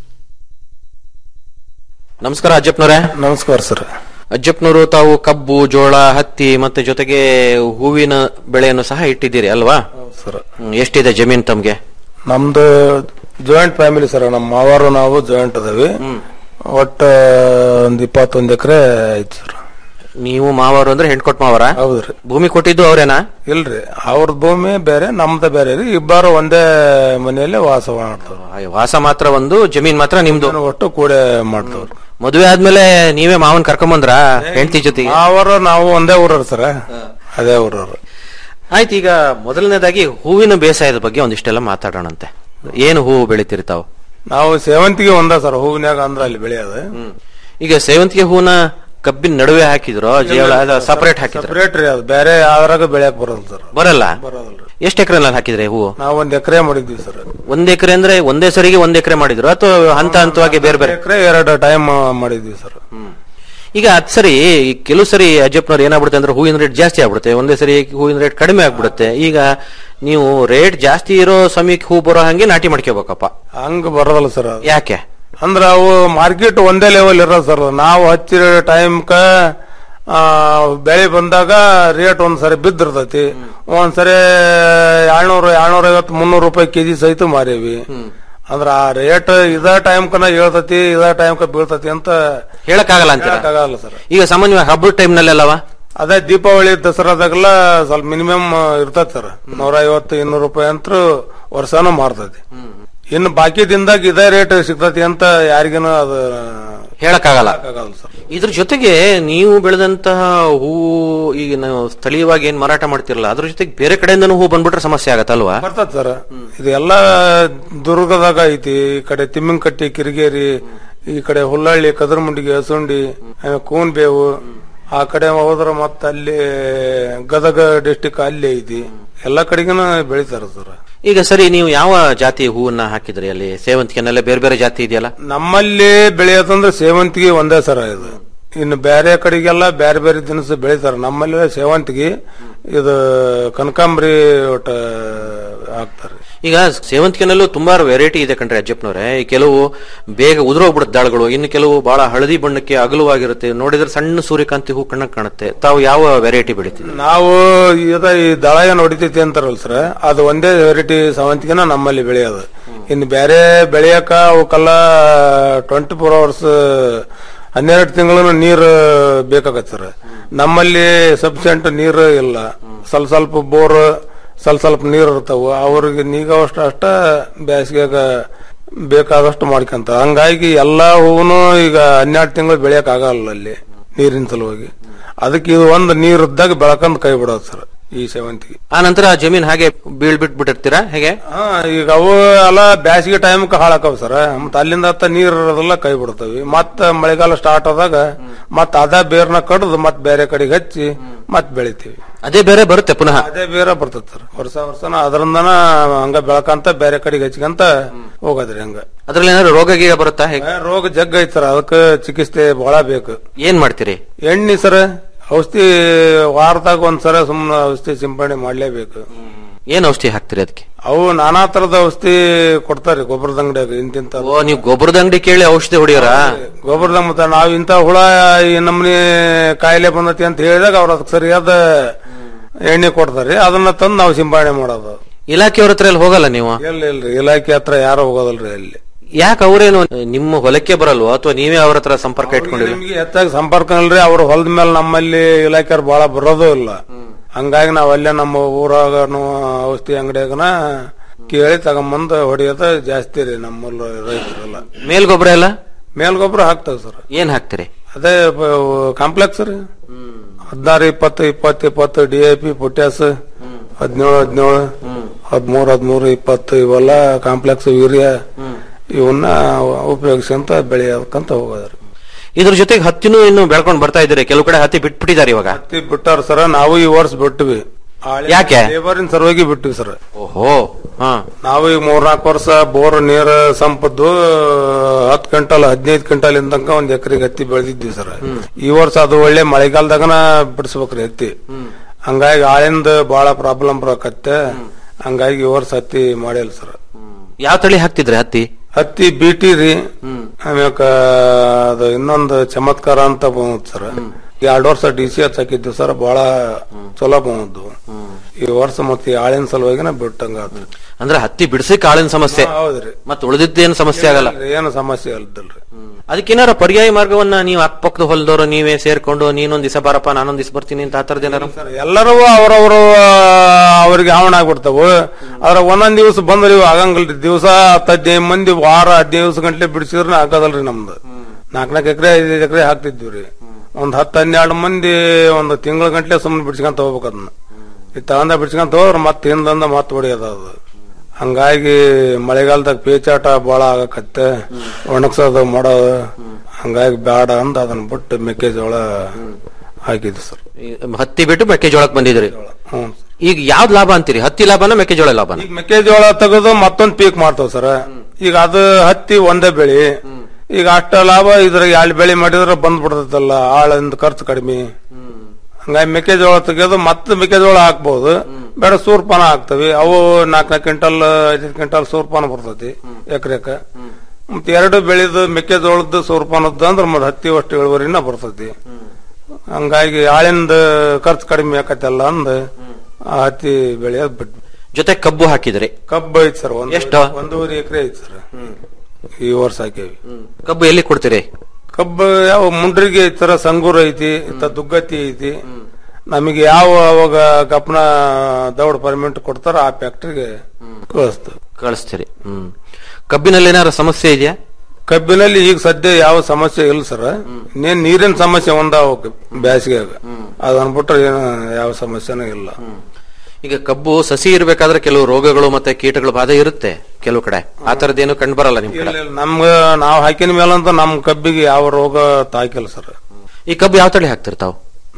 ನಮಸ್ಕಾರ ಅಜ್ಜಪ್ಪನವರೇ ನಮಸ್ಕಾರ ಸರ್ ಅಜ್ಜಪ್ಪನವರು ತಾವು ಕಬ್ಬು ಜೋಳ ಹತ್ತಿ ಮತ್ತೆ ಜೊತೆಗೆ ಹೂವಿನ ಬೆಳೆಯನ್ನು ಸಹ ಇಟ್ಟಿದ್ದೀರಿ ಅಲ್ವಾ ಸರ್ ಹ್ಮ್, ಎಷ್ಟಿದೆ ಜಮೀನ್ ತಮ್ಗೆ ನಮ್ದು ಜಾಯಿಂಟ್ ಫ್ಯಾಮಿಲಿ ಸರ್ ನಮ್ಮ ಮಾವಾರು ನಾವು ಜಾಯಿಂಟ್ ಅದಾವಿ ಒಟ್ಟ ಒಂದ್ ಇಪ್ಪತ್ತೊಂದ್ ಎಕರೆ ಐತಿ ಸರ್ ನೀವು ಮಾವರು ಅಂದ್ರೆ ಹೆಣ್ಕೊಟ್ ಮಾವರ ಹೌದ್ರಿ ಭೂಮಿ ಕೊಟ್ಟಿದ್ದು ಅವರೇನಾ ಇಲ್ರಿ ಅವ್ರದ್ ಭೂಮಿ ಬೇರೆ ನಮ್ದ ಬೇರೆ ರೀ ಇಬ್ಬರು ಒಂದೇ ಮನೆಯಲ್ಲಿ ವಾಸ ಮಾಡ್ತಾವ ವಾಸ ಮಾತ್ರ ಒಂದು ಜಮೀನ್ ಮಾತ್ರ ನಿಮ್ದು ಒಟ್ಟು ಕೂಡೆ ಮಾಡ್ತಾವ್ರಿ ಮದುವೆ ಆದ್ಮೇಲೆ ನೀವೇ ಮಾವನ್ ಕರ್ಕೊಂಬಂದ್ರ ಹೆಂಡತಿ ಜೊತೆಗೆ ಅವರು ನಾವು ಒಂದೇ ಊರವ್ರು ಸರ್ ಅದೇ ಊರವ್ರು ಆಯ್ತು ಈಗ ಮೊದಲನೇದಾಗಿ ಹೂವಿನ ಬೇಸಾಯದ ಬಗ್ಗೆ ಒಂದಿಷ್ಟೆಲ್ಲ ಮಾತಾಡೋಣಂತೆ ಏನು ಹೂವು ಬೆಳಿತೀರಿ ತಾವು ನಾವು ಸೇವಂತಿಗೆ ಒಂದ ಸರ್ ಹೂವಿನ್ಯಾಗ ಅಂದ್ರ ಅಲ್ಲಿ ಬೆಳೆಯೋದು ಈಗ ಸೇವಂತಿಗೆ ಹೂವನ ಕಬ್ಬಿನ ನಡುವೆ ಹಾಕಿದ್ರು ಸಪರೇಟ್ ಹಾಕಿದ್ರು ಸಪರೇಟ್ ರೀ ಅದು ಬೇರೆ ಯಾವ್ದ್ರಾಗ ಬೆಳೆಯಕ್ ಬರೋದು ಸರ್ ಬರಲ್ಲ ಎಷ್ಟು ಎಕರೆನಲ್ಲಿ ಹಾಕಿದ್ರೆ ಹೂವು ನಾವ್ ಒಂದ್ ಎಕರೆ ಮಾಡಿದ್ವಿ ಸರ್ ಒಂದ್ ಎಕರೆ ಅಂದ್ರೆ ಒಂದೇ ಸರಿಗೆ ಒಂದ್ ಎಕರೆ ಮಾಡಿದ್ರು ಅಥವಾ ಹಂತ ಹಂತವಾಗಿ ಬೇರೆ ಬೇರೆ ಎಕರೆ ಎರಡು ಟೈಮ್ ಮಾಡಿದ್ವಿ ಸರ್ ಈಗ ಅದ್ ಸರಿ ಈ ಕೆಲವು ಸರಿ ಅಜ್ಜಪ್ಪನವ್ರು ಏನಾಗ್ಬಿಡುತ್ತೆ ಅಂದ್ರೆ ಹೂವಿನ ರೇಟ್ ಜಾಸ್ತಿ ಆಗ್ಬಿಡುತ್ತೆ ಒಂದೇ ಸರಿ ಹೂವಿನ ರೇಟ್ ಕಡಿಮೆ ಆಗ್ಬಿಡುತ್ತೆ ಈಗ ನೀವು ರೇಟ್ ಜಾಸ್ತಿ ಇರೋ ಸಮಯಕ್ಕೆ ಹೂ ಬರೋ ಹಂಗೆ ನಾಟಿ ಮಾಡ್ಕೋಬೇಕಪ್ಪ ಹಂಗ ಬರೋದಲ್ಲ ಸರ್ ಅದು ಯಾಕೆ ಅಂದ್ರ ಅವು ಮಾರ್ಕೆಟ್ ಒಂದೇ ಲೆವೆಲ್ ಇರೋದು ಸರ್ ನಾವು ಹಚ್ಚಿರೋ ಟೈಮ್ಕ ಬೆಳೆ ಬಂದಾಗ ರೇಟ್ ಒಂದ್ಸರಿ ಬಿದ್ದಿರ್ತೈತಿ ಒಂದ್ಸರಿ ಏಳ್ನೂರು ಏಳ್ನೂರ ಐವತ್ತು ಮುನ್ನೂರು ರೂಪಾಯಿ ಕೆಜಿ ಸಹಿತ ಮಾರೇವಿ ಅಂದ್ರ ಆ ರೇಟ್ ಇದ ಟೈಮ್ ಕನ ಹೇಳ್ತತಿ ಇದ ಟೈಮ್ ಕ ಬೀಳ್ತತಿ ಅಂತ ಹೇಳಕ್ಕಾಗಲ್ಲ ಅಂತೀರಾ ಹೇಳಕ್ಕಾಗಲ್ಲ ಸರ್ ಈಗ ಸಾಮಾನ್ಯವಾಗಿ ಹಬ್ಬದ ಟೈಮ್ ನಲ್ಲೆಲ್ಲವ ಅದೇ ದೀಪಾವಳಿ ದಸರಾದಾಗೆಲ್ಲ ಸ್ವಲ್ಪ ಮಿನಿಮಮ್ ಇರ್ತೈತಿ ಸರ್ ನೂರ ಐವತ್ತು ಇನ್ನೂರು ರೂಪಾಯಿ ಅಂತ ವರ್ಷನೂ ಮಾರ್ತೈತಿ ಇನ್ನು ಬಾಕಿ ದಿನದಾಗ ಇದೇ ರೇಟ್ ಸಿಗ್ತತಿ ಅಂತ ಯಾರಿಗೇನು ಅದು ಹೇಳಕ್ಕಾಗಲ್ಲ ಆಗಲ್ಲ ಸರ್ ಇದ್ರ ಜೊತೆಗೆ ನೀವು ಬೆಳೆದಂತಹ ಹೂವು ಈಗ ನಾವು ಸ್ಥಳೀಯವಾಗಿ ಏನ್ ಮಾರಾಟ ಮಾಡ್ತಿರಲ್ಲ ಅದ್ರ ಜೊತೆಗೆ ಬೇರೆ ಕಡೆಯಿಂದನೂ ಹೂ ಬಂದ್ಬಿಟ್ರೆ ಸಮಸ್ಯೆ ಆಗತ್ತಲ್ವಾ ಬರ್ತದ ಸರ್ ಇದು ಎಲ್ಲ ದುರ್ಗದಾಗ ಐತಿ ಈ ಕಡೆ ತಿಮ್ಮಿನಕಟ್ಟಿ ಕಿರಿಗೇರಿ ಈ ಕಡೆ ಹುಲ್ಲಳ್ಳಿ ಕದರ್ಮುಂಡಿಗೆ ಹಸುಂಡಿ ಆಮೇಲೆ ಕೂನ್ ಬೇವು ಆ ಕಡೆ ಹೋದ್ರ ಮತ್ತ ಅಲ್ಲಿ ಗದಗ ಡಿಸ್ಟಿಕ್ ಅಲ್ಲಿ ಐತಿ ಎಲ್ಲಾ ಕಡೆಗನ ಬೆಳಿತಾರ ಸರ್ ಈಗ ಸರಿ ನೀವು ಯಾವ ಜಾತಿ ಹೂವನ್ನ ಹಾಕಿದ್ರಿ ಅಲ್ಲಿ ಸೇವಂತಿಗೆನಲ್ಲೇ ಬೇರೆ ಬೇರೆ ಜಾತಿ ಇದೆಯಲ್ಲ ನಮ್ಮಲ್ಲಿ ಬೆಳೆಯೋದಂದ್ರೆ ಸೇವಂತಿಗೆ ಒಂದೇ ಸರ ಇದು ಇನ್ನು ಬೇರೆ ಕಡೆಗೆಲ್ಲ ಬೇರೆ ಬೇರೆ ದಿನಸ ಬೆಳಿತಾರ ನಮ್ಮಲ್ಲಿ ಸೇವಂತಿಗೆ ಇದು ಕನಕಾಂಬರಿ ಒಟ್ಟ ಹಾಕ್ತಾರೆ ಈಗ ಸೇವಂತಿಗೆನಲ್ಲೂ ತುಂಬಾ ವೆರೈಟಿ ಇದೆ ಕಣ್ರಿ ಅಜ್ಜಪ್ಪನವ್ರೆ ಈ ಕೆಲವು ಬೇಗ ಉದುರೋಗ್ಬಿಡುತ್ತೆ ದಾಳಗಳು ಇನ್ನು ಕೆಲವು ಬಹಳ ಹಳದಿ ಬಣ್ಣಕ್ಕೆ ಅಗಲವಾಗಿರುತ್ತೆ ನೋಡಿದ್ರೆ ಸಣ್ಣ ಸೂರ್ಯಕಾಂತಿ ಹೂ ಕಣ್ಣಕ್ ಕಾಣುತ್ತೆ ತಾವು ಯಾವ ವೆರೈಟಿ ಬೆಳಿತೀರಿ ನಾವು ಇದ ಈ ದಳ ಏನ್ ಹೊಡಿತೈತಿ ಅಂತಾರಲ್ಲ ಸರ್ ಅದು ಒಂದೇ ವೆರೈಟಿ ಸೇವಂತಿಗೆನ ನಮ್ಮಲ್ಲಿ ಬೆಳೆಯೋದು ಇನ್ನು ಬೇರೆ ಬೆಳೆಯಕ ಅವಕ್ಕೆಲ್ಲ ಟ್ವೆಂಟಿ ಫೋರ್ ಅವರ್ಸ್ ಹನ್ನೆರಡು ತಿಂಗಳು ನೀರು ಬೇಕಾಗತ್ತೆ ಸರ್ ನಮ್ಮಲ್ಲಿ ಸಫಿಶಿಯಂಟ್ ನೀರು ಇಲ್ಲ ಸ್ವಲ್ಪ ಸ್ವಲ್ಪ ಬೋರ್ ಸ್ವಲ್ಪ ಸ್ವಲ್ಪ ನೀರು ಇರ್ತಾವ ಅವ್ರಿಗೆ ನೀಗವಷ್ಟು ಅಷ್ಟ ಬೇಸಿಗೆಗ ಬೇಕಾದಷ್ಟು ಮಾಡ್ಕೊಂತ ಹಂಗಾಗಿ ಎಲ್ಲಾ ಹೂನು ಈಗ ಹನ್ನೆರಡು ತಿಂಗಳು ಬೆಳೆಯಕ್ ಆಗಲ್ಲ ಅಲ್ಲಿ ನೀರಿನ ಸಲುವಾಗಿ ಅದಕ್ಕೆ ಇದು ಒಂದು ನೀರ್ ಇದ್ದಾಗ ಬೆಳಕಂದ್ ಕೈ ಬಿಡೋದು ಸರ್ ಈ ಸೇವಂತಿಗೆ ಆ ನಂತರ ಜಮೀನ್ ಹಾಗೆ ಬೀಳ್ ಬಿಟ್ಬಿಟ್ಟಿರ್ತೀರಾ ಹೇಗೆ ಹಾ ಈಗ ಅವು ಎಲ್ಲ ಬ್ಯಾಸಿಗೆ ಟೈಮ್ಗೆ ಹಾಳಾಕವ್ ಸರ್ ಮತ್ತ ಅಲ್ಲಿಂದ ಹತ್ತ ನೀರ್ ಇರೋದೆಲ್ಲ ಕೈ ಬಿಡ್ತವಿ ಮತ್ತ ಮಳೆಗಾಲ ಸ್ಟಾರ್ಟ್ ಆದಾಗ ಮತ್ತ ಅದ ಬೇರ್ನ ಕಡ್ದು ಮತ್ ಬೇರೆ ಕಡೆಗೆ ಹಚ್ಚಿ ಮತ್ ಬೆಳಿತೀವಿ ಅದೇ ಬೇರೆ ಬರುತ್ತೆ ಪುನಃ ಅದೇ ಬೇರೆ ಬರ್ತದ ಸರ್ ವರ್ಷ ವರ್ಷನ ಅದರಿಂದನ ಹಂಗ ಬೆಳಕಂತ ಬೇರೆ ಕಡೆಗೆ ಹಚ್ಕಂತ ಹೋಗೋದ್ರಿ ಹಂಗ ಅದ್ರಲ್ಲಿ ಏನಾದ್ರು ರೋಗ ಗೀಗ ಬರುತ್ತಾ ಹೇಗೆ ಏ, ರೋಗ ಜಗ್ಗ ಐತ್ ಸರ್ ಅದಕ್ಕೆ ಚಿಕಿತ್ಸೆ ಬಹಳ ಬೇಕು ಏನ್ ಮಾಡ್ತೀರಿ ಎಣ್ಣೆ ಸರ್ ಔಷಧಿ ವಾರದಾಗ ಒಂದ್ಸಲ ಸುಮ್ನ ಔಷಧಿ ಸಿಂಪಡಣೆ ಮಾಡ್ಲೇಬೇಕು ಏನ್ ಔಷಧಿ ಹಾಕ್ತೀರಿ ಅದಕ್ಕೆ ಅವು ನಾನಾ ತರದ ಔಷಧಿ ಕೊಡ್ತಾರೆ ಗೊಬ್ಬರದ ಅಂಗಡಿಯಾಗ ಇಂತಿಂತ ಓ ನೀವು ಗೊಬ್ಬರದ ಅಂಗಡಿ ಕೇಳಿ ಔಷಧಿ ಹೊಡಿಯೋರಾ ಗೊಬ್ಬರದ ಮತ್ತೆ ನಾವ್ ಇಂತ ಹುಳ ಈ ನಮ್ನಿ ಕಾಯಿಲೆ ಬಂದತಿ ಅಂತ ಹೇಳಿದಾಗ ಅವ್ರ ಅದಕ್ಕೆ ಸರಿಯಾದ ಎಣ್ಣೆ ಕೊಡ್ತಾರೆ ಅದನ್ನ ತಂದು ನಾವು ಸಿಂಪಡಣೆ ಮಾಡೋದು ಇಲಾಖೆಯವ್ರ ಹತ್ರ ಎಲ್ಲ ಹೋಗಲ್ಲ ನೀವು ಇಲ್ಲ ಇಲ್ರಿ ಇಲಾಖೆ ಹತ್ರ ಯಾರು ಹೋಗೋದಲ್ರಿ ಅಲ್ಲಿ ಯಾಕೆ ಅವರೇನು ನಿಮ್ಮ ಹೊಲಕ್ಕೆ ಬರಲ್ವಾ ಅಥವಾ ನೀವೇ ಅವ್ರ ಹತ್ರ ಸಂಪರ್ಕ ಇಟ್ಕೊಂಡಿಲ್ಲ ನಿಮ್ಗೆ ಹೆಚ್ಚಾಗಿ ಸಂಪರ್ಕ ಇಲ್ರಿ ಅವ್ರ ಹೊಲದ ಮೇಲೆ ನಮ್ಮಲ್ಲಿ ಇಲಾಖೆಯವ್ರು ಬಹಳ ಬರೋದು ಇಲ್ಲ ಹಂಗಾಗಿ ನಾವ್ ಅಲ್ಲೇ ನಮ್ಮ ಊರಾಗ ಔಷಧಿ ಅಂಗಡಿಯಾಗನ ಕೇಳಿ ತಗೊಂಬಂದು ಹೊಡಿಯೋದ ಜಾಸ್ತಿ ರೀ ನಮ್ಮಲ್ಲಿ ರೈತರೆಲ್ಲ ಮೇಲ್ ಗೊಬ್ಬರ ಎಲ್ಲ ಮೇಲ್ ಗೊಬ್ಬರ ಹಾಕ್ತಾವ ಸರ್ ಏನ್ ಹಾಕ್ತೀರಿ ಅದೇ ಕಾಂಪ್ಲೆಕ್ಸ್ ರೀ ಹದಿನಾರು ಇಪ್ಪತ್ತು ಇಪ್ಪತ್ತು ಇಪ್ಪತ್ತು ಡಿ ಎ ಪಿ ಪೊಟ್ಯಾಸ್ ಹದಿನೇಳು ಹದಿನೇಳು ಹದಿಮೂರು ಹದಿಮೂರು ಇಪ್ಪತ್ತು ಇವೆಲ್ಲ ಕಾಂಪ್ಲೆಕ್ಸ್ ಯೂರಿಯಾ ಇವನ್ನ ಉಪಯೋಗಿಸ್ಕೊಂತ ಬೆಳೆಯೋದಕ್ಕಂತ ಹೋಗೋದ್ರಿ ಇದ್ರ ಜೊತೆಗೆ ಹತ್ತಿನೂ ಇನ್ನು ಬೆಳ್ಕೊಂಡ್ ಬರ್ತಾ ಇದ್ದಾರೆ ಕೆಲವು ಕಡೆ ಹತ್ತಿ ಬಿಟ್ಬಿಟ್ಟಿದ್ದಾರೆ ಇವಾಗ ಹತ್ತಿ ಬಿಟ್ಟಾರ ಸರ ನಾವು ಈ ವರ್ಷ ಬಿಟ್ಟಿವಿ ಯಾಕೆ? ಲೇಬರಿನ ಸಲುವಾಗಿ ಬಿಟ್ಟಿವಿ ಸರ್ ಓಹೋ ಹಾ ನಾವು ಈಗ ಮೂರ್ನಾಲ್ಕು ವರ್ಷ ಬೋರ್ ನೀರ್ ಸಂಪದ್ದು ಹತ್ತು ಕ್ವಿಂಟಲ್ ಹದಿನೈದು ಕ್ವಿಂಟಲ್ ಇಂತಂಕ ಒಂದ್ ಎಕರೆಗೆ ಹತ್ತಿ ಬೆಳೆದಿದ್ವಿ ಸರ್ ಈ ವರ್ಷ ಅದು ಒಳ್ಳೆ ಮಳೆಗಾಲದಾಗನ ಬಿಡಿಸ್ಬೇಕ್ರಿ ಹತ್ತಿ ಹಂಗಾಗಿ ಆಳಿಂದ ಬಹಳ ಪ್ರಾಬ್ಲಮ್ ಬರಕತ್ತೆ ಹಂಗಾಗಿ ಈ ವರ್ಷ ಹತ್ತಿ ಮಾಡಿಲ್ಲ ಸರ್ ಯಾವ ತಳಿ ಹಾಕ್ತಿದ್ರಿ ಹತ್ತಿ ಹತ್ತಿ ಬಿಟಿ ರೀ ಆಮ್ಯಾಕ ಅದು ಇನ್ನೊಂದು ಚಮತ್ಕಾರ ಅಂತ ಬಂದ್ ಸರ್ ಎರಡು ವರ್ಷ ಡಿ ಸಿ ಎಚ್ ಹಾಕಿದ್ವಿ ಸರ್ ಬಹಳ ಚಲೋ ಬಂದದ್ದು ಈ ವರ್ಷ ಮತ್ತೆ ಈ ಆಳಿನ ಸಲುವಾಗಿನ ಬಿಟ್ಟಂಗ ಆತು. ಅಂದ್ರೆ ಹತ್ತಿ ಬಿಡಿಸಕ್ ಆಳಿನ ಸಮಸ್ಯೆ ಹಾ, ಹೌದ್ರಿ ಮತ್ತೆ ಉಳಿದಿದ್ದೇನು ಸಮಸ್ಯೆ ಆಗಲ್ಲ ಏನು ಸಮಸ್ಯೆ ಅಲ್ದಲ್ರಿ ಅದಕ್ಕೇನಾರ ಪರ್ಯಾಯ ಮಾರ್ಗವನ್ನ ನೀವು ಅಕ್ಕಪಕ್ಕದ ಹೊಲದವರು ನೀವೇ ಸೇರ್ಕೊಂಡು ನೀನೊಂದ್ ದಿವಸ ಬಾರಪ್ಪ ನಾನೊಂದ್ ದಿವಸ ಬರ್ತೀನಿ ಅಂತ ಆ ತರದ್ ಏನಾರು ಎಲ್ಲರೂ ಅವ್ರವ್ರು ಅವ್ರಿಗೆ ಆವಣ ಆಗ್ಬಿಡ್ತಾವ ಆದ್ರ ಒಂದೊಂದ್ ದಿವಸ ಬಂದ್ರಿ ಇವು ಆಗಂಗಿಲ್ರಿ ದಿವಸ ಹತ್ತು ಹದಿನೈದು ಮಂದಿ ವಾರ ಹದಿನೈದು ದಿವಸ ಗಂಟ್ಲೆ ಬಿಡಿಸಿದ್ರೆ ಆಗದಲ್ರಿ ನಮ್ದು ನಾಲ್ಕ್ ನಾಲ್ಕು ಎಕರೆ ಐದೈದು ಎಕರೆ ಹಾಕ್ತಿದ್ವಿ ರೀ ಒಂದ್ ಹತ್ತು ಹನ್ನೆರಡು ಮಂದಿ ಒಂದು ತಿಂಗಳ ಗಂಟ್ಲೆ ಸುಮ್ಮನೆ ಬಿಡ್ಸ್ಕೊಂತ ಹೋಗ್ಬೇಕು ಅದನ್ನ ಈ ತಗೊಂಡ ಬಿಡ್ಸ್ಕೊಂತ ಹೋದ್ರ ಮತ್ತೆ ಹಿಂದಿಂದ ಮತ್ತೆ ಹೊಡಿಯೋದು ಅದು ಹಂಗಾಗಿ ಮಳೆಗಾಲದಾಗ ಪೇಚಾಟ ಬಾಳ ಆಗಕತ್ತೆ ಒಣಗ್ಸೋದು ಮಾಡೋದು ಹಂಗಾಗಿ ಬೇಡ ಅಂದ ಅದನ್ನ ಬಿಟ್ಟು ಮೆಕ್ಕೆಜೋಳ ಹಾಕಿದ್ವಿ ಸರ್ ಈ ಹತ್ತಿ ಬಿಟ್ಟು ಮೆಕ್ಕೆಜೋಳಕ್ ಬಂದಿದ್ರಿ ಹ್ಮ್ ಈಗ ಯಾವ್ದ್ ಲಾಭ ಅಂತೀರಿ ಹತ್ತಿ ಲಾಭನ ಮೆಕ್ಕೆಜೋಳ ಲಾಭನ ಈಗ ಮೆಕ್ಕೆಜೋಳ ತೆಗೆದು ಮತ್ತೊಂದ್ ಪೀಕ್ ಮಾಡ್ತಾವ್ ಸರ್ ಈಗ ಅದು ಹತ್ತಿ ಒಂದೇ ಬೆಳಿ ಈಗ ಅಷ್ಟ ಲಾಭ ಇದ್ರ ಎರಡು ಬೆಳೆ ಮಾಡಿದ್ರೆ ಬಂದ್ಬಿಡ್ತೈತಲ್ಲ ಆಳಿಂದ ಖರ್ಚು ಕಡಿಮೆ ಹಂಗಾಗಿ ಮೆಕ್ಕೆಜೋಳ ತೆಗೆದು ಮತ್ತೆ ಮೆಕ್ಕೆಜೋಳ ಹಾಕ್ಬಹುದು ಬೇಡ ಸೂರ್ಪಾನ ಹಾಕ್ತವಿ ಅವು ನಾಲ್ಕ್ ನಾಲ್ಕು ಕ್ವಿಂಟಲ್ ಐದು ಕ್ವಿಂಟಲ್ ಸೂರ್ಪಾನ ಬರ್ತೈತಿ ಎಕರೆಕ ಮತ್ತೆ ಎರಡು ಬೆಳೆದು ಮೆಕ್ಕೆಜೋಳದ್ದು ಸೂರ್ಪಾನದ್ದು ಅಂದ್ರೆ ಮತ್ತೆ ಹತ್ತಿ ಅಷ್ಟು ಇಳುವರಿನ ಬರ್ತೈತಿ ಹಂಗಾಗಿ ಆಳಿಂದ ಖರ್ಚು ಕಡಿಮೆ ಆಕತ್ತಲ್ಲ ಅಂದ್ ಆ ಹತ್ತಿ ಬೆಳೆಯೋದ್ ಬಿಟ್ಟು ಜೊತೆ ಕಬ್ಬು ಹಾಕಿದ್ರಿ ಕಬ್ಬು ಐತಿ ಸರ್ ಒಂದು ಎಷ್ಟು? ಒಂದೂವರೆ ಎಕರೆ ಐತಿ ಸರ್ ಈ ವರ್ಷ ಹಾಕೇವಿ ಕಬ್ಬು ಎಲ್ಲಿ ಕೊಡ್ತೀರಿ ಕಬ್ಬು ಯಾವ ಮುಂಡ್ರಿಗೆ ಐತಿ ಸರ್ ಸಂಗೂರ್ ಐತಿ ಇಂತ ದುಗ್ಗತ್ತಿ ಐತಿ ನಮಗೆ ಯಾವ ಅವಾಗ ಕಪ್ಪನ ದೌಡ್ ಪರ್ಮಿಟ್ ಕೊಡ್ತಾರ ಆ ಫ್ಯಾಕ್ಟ್ರಿಗೆ ಕಳಿಸ್ತು ಕಳಿಸ್ತೀರಿ ಹ್ಮ್ ಕಬ್ಬಿನಲ್ಲಿ ಏನಾರ ಸಮಸ್ಯೆ ಇದೆಯಾ ಕಬ್ಬಿನಲ್ಲಿ ಈಗ ಸದ್ಯ ಯಾವ ಸಮಸ್ಯೆ ಇಲ್ಲ ಸರ್ ಇನ್ನೇನ್ ನೀರಿನ ಸಮಸ್ಯೆ ಒಂದಾವ ಬ್ಯಾಸಿಗೆಯಾಗ ಅದನ್ ಬಿಟ್ರೆ ಏನು ಯಾವ ಸಮಸ್ಯೆನೂ ಇಲ್ಲ ಈಗ ಕಬ್ಬು ಸಸಿ ಇರ್ಬೇಕಾದ್ರೆ ಕೆಲವು ರೋಗಗಳು ಮತ್ತೆ ಕೀಟಗಳು ಬಾಧೆ ಇರುತ್ತೆ ಕೆಲವು ಕಡೆ ಆ ತರದ್ದೇನು ಕಂಡು ಬರಲ್ಲ ನಿಮ್ ಕಡೆ ನಮ್ಗ ನಾವ್ ಹಾಕಿನ ಮೇಲಂತ ನಮ್ ಕಬ್ಬಿಗೆ ಯಾವ ರೋಗ ತಾಕಿಲ್ಲ ಸರ್ ಈ ಕಬ್ಬು ಯಾವ ತಳಿ ಹಾಕ್ತಿರ್ತಾವ್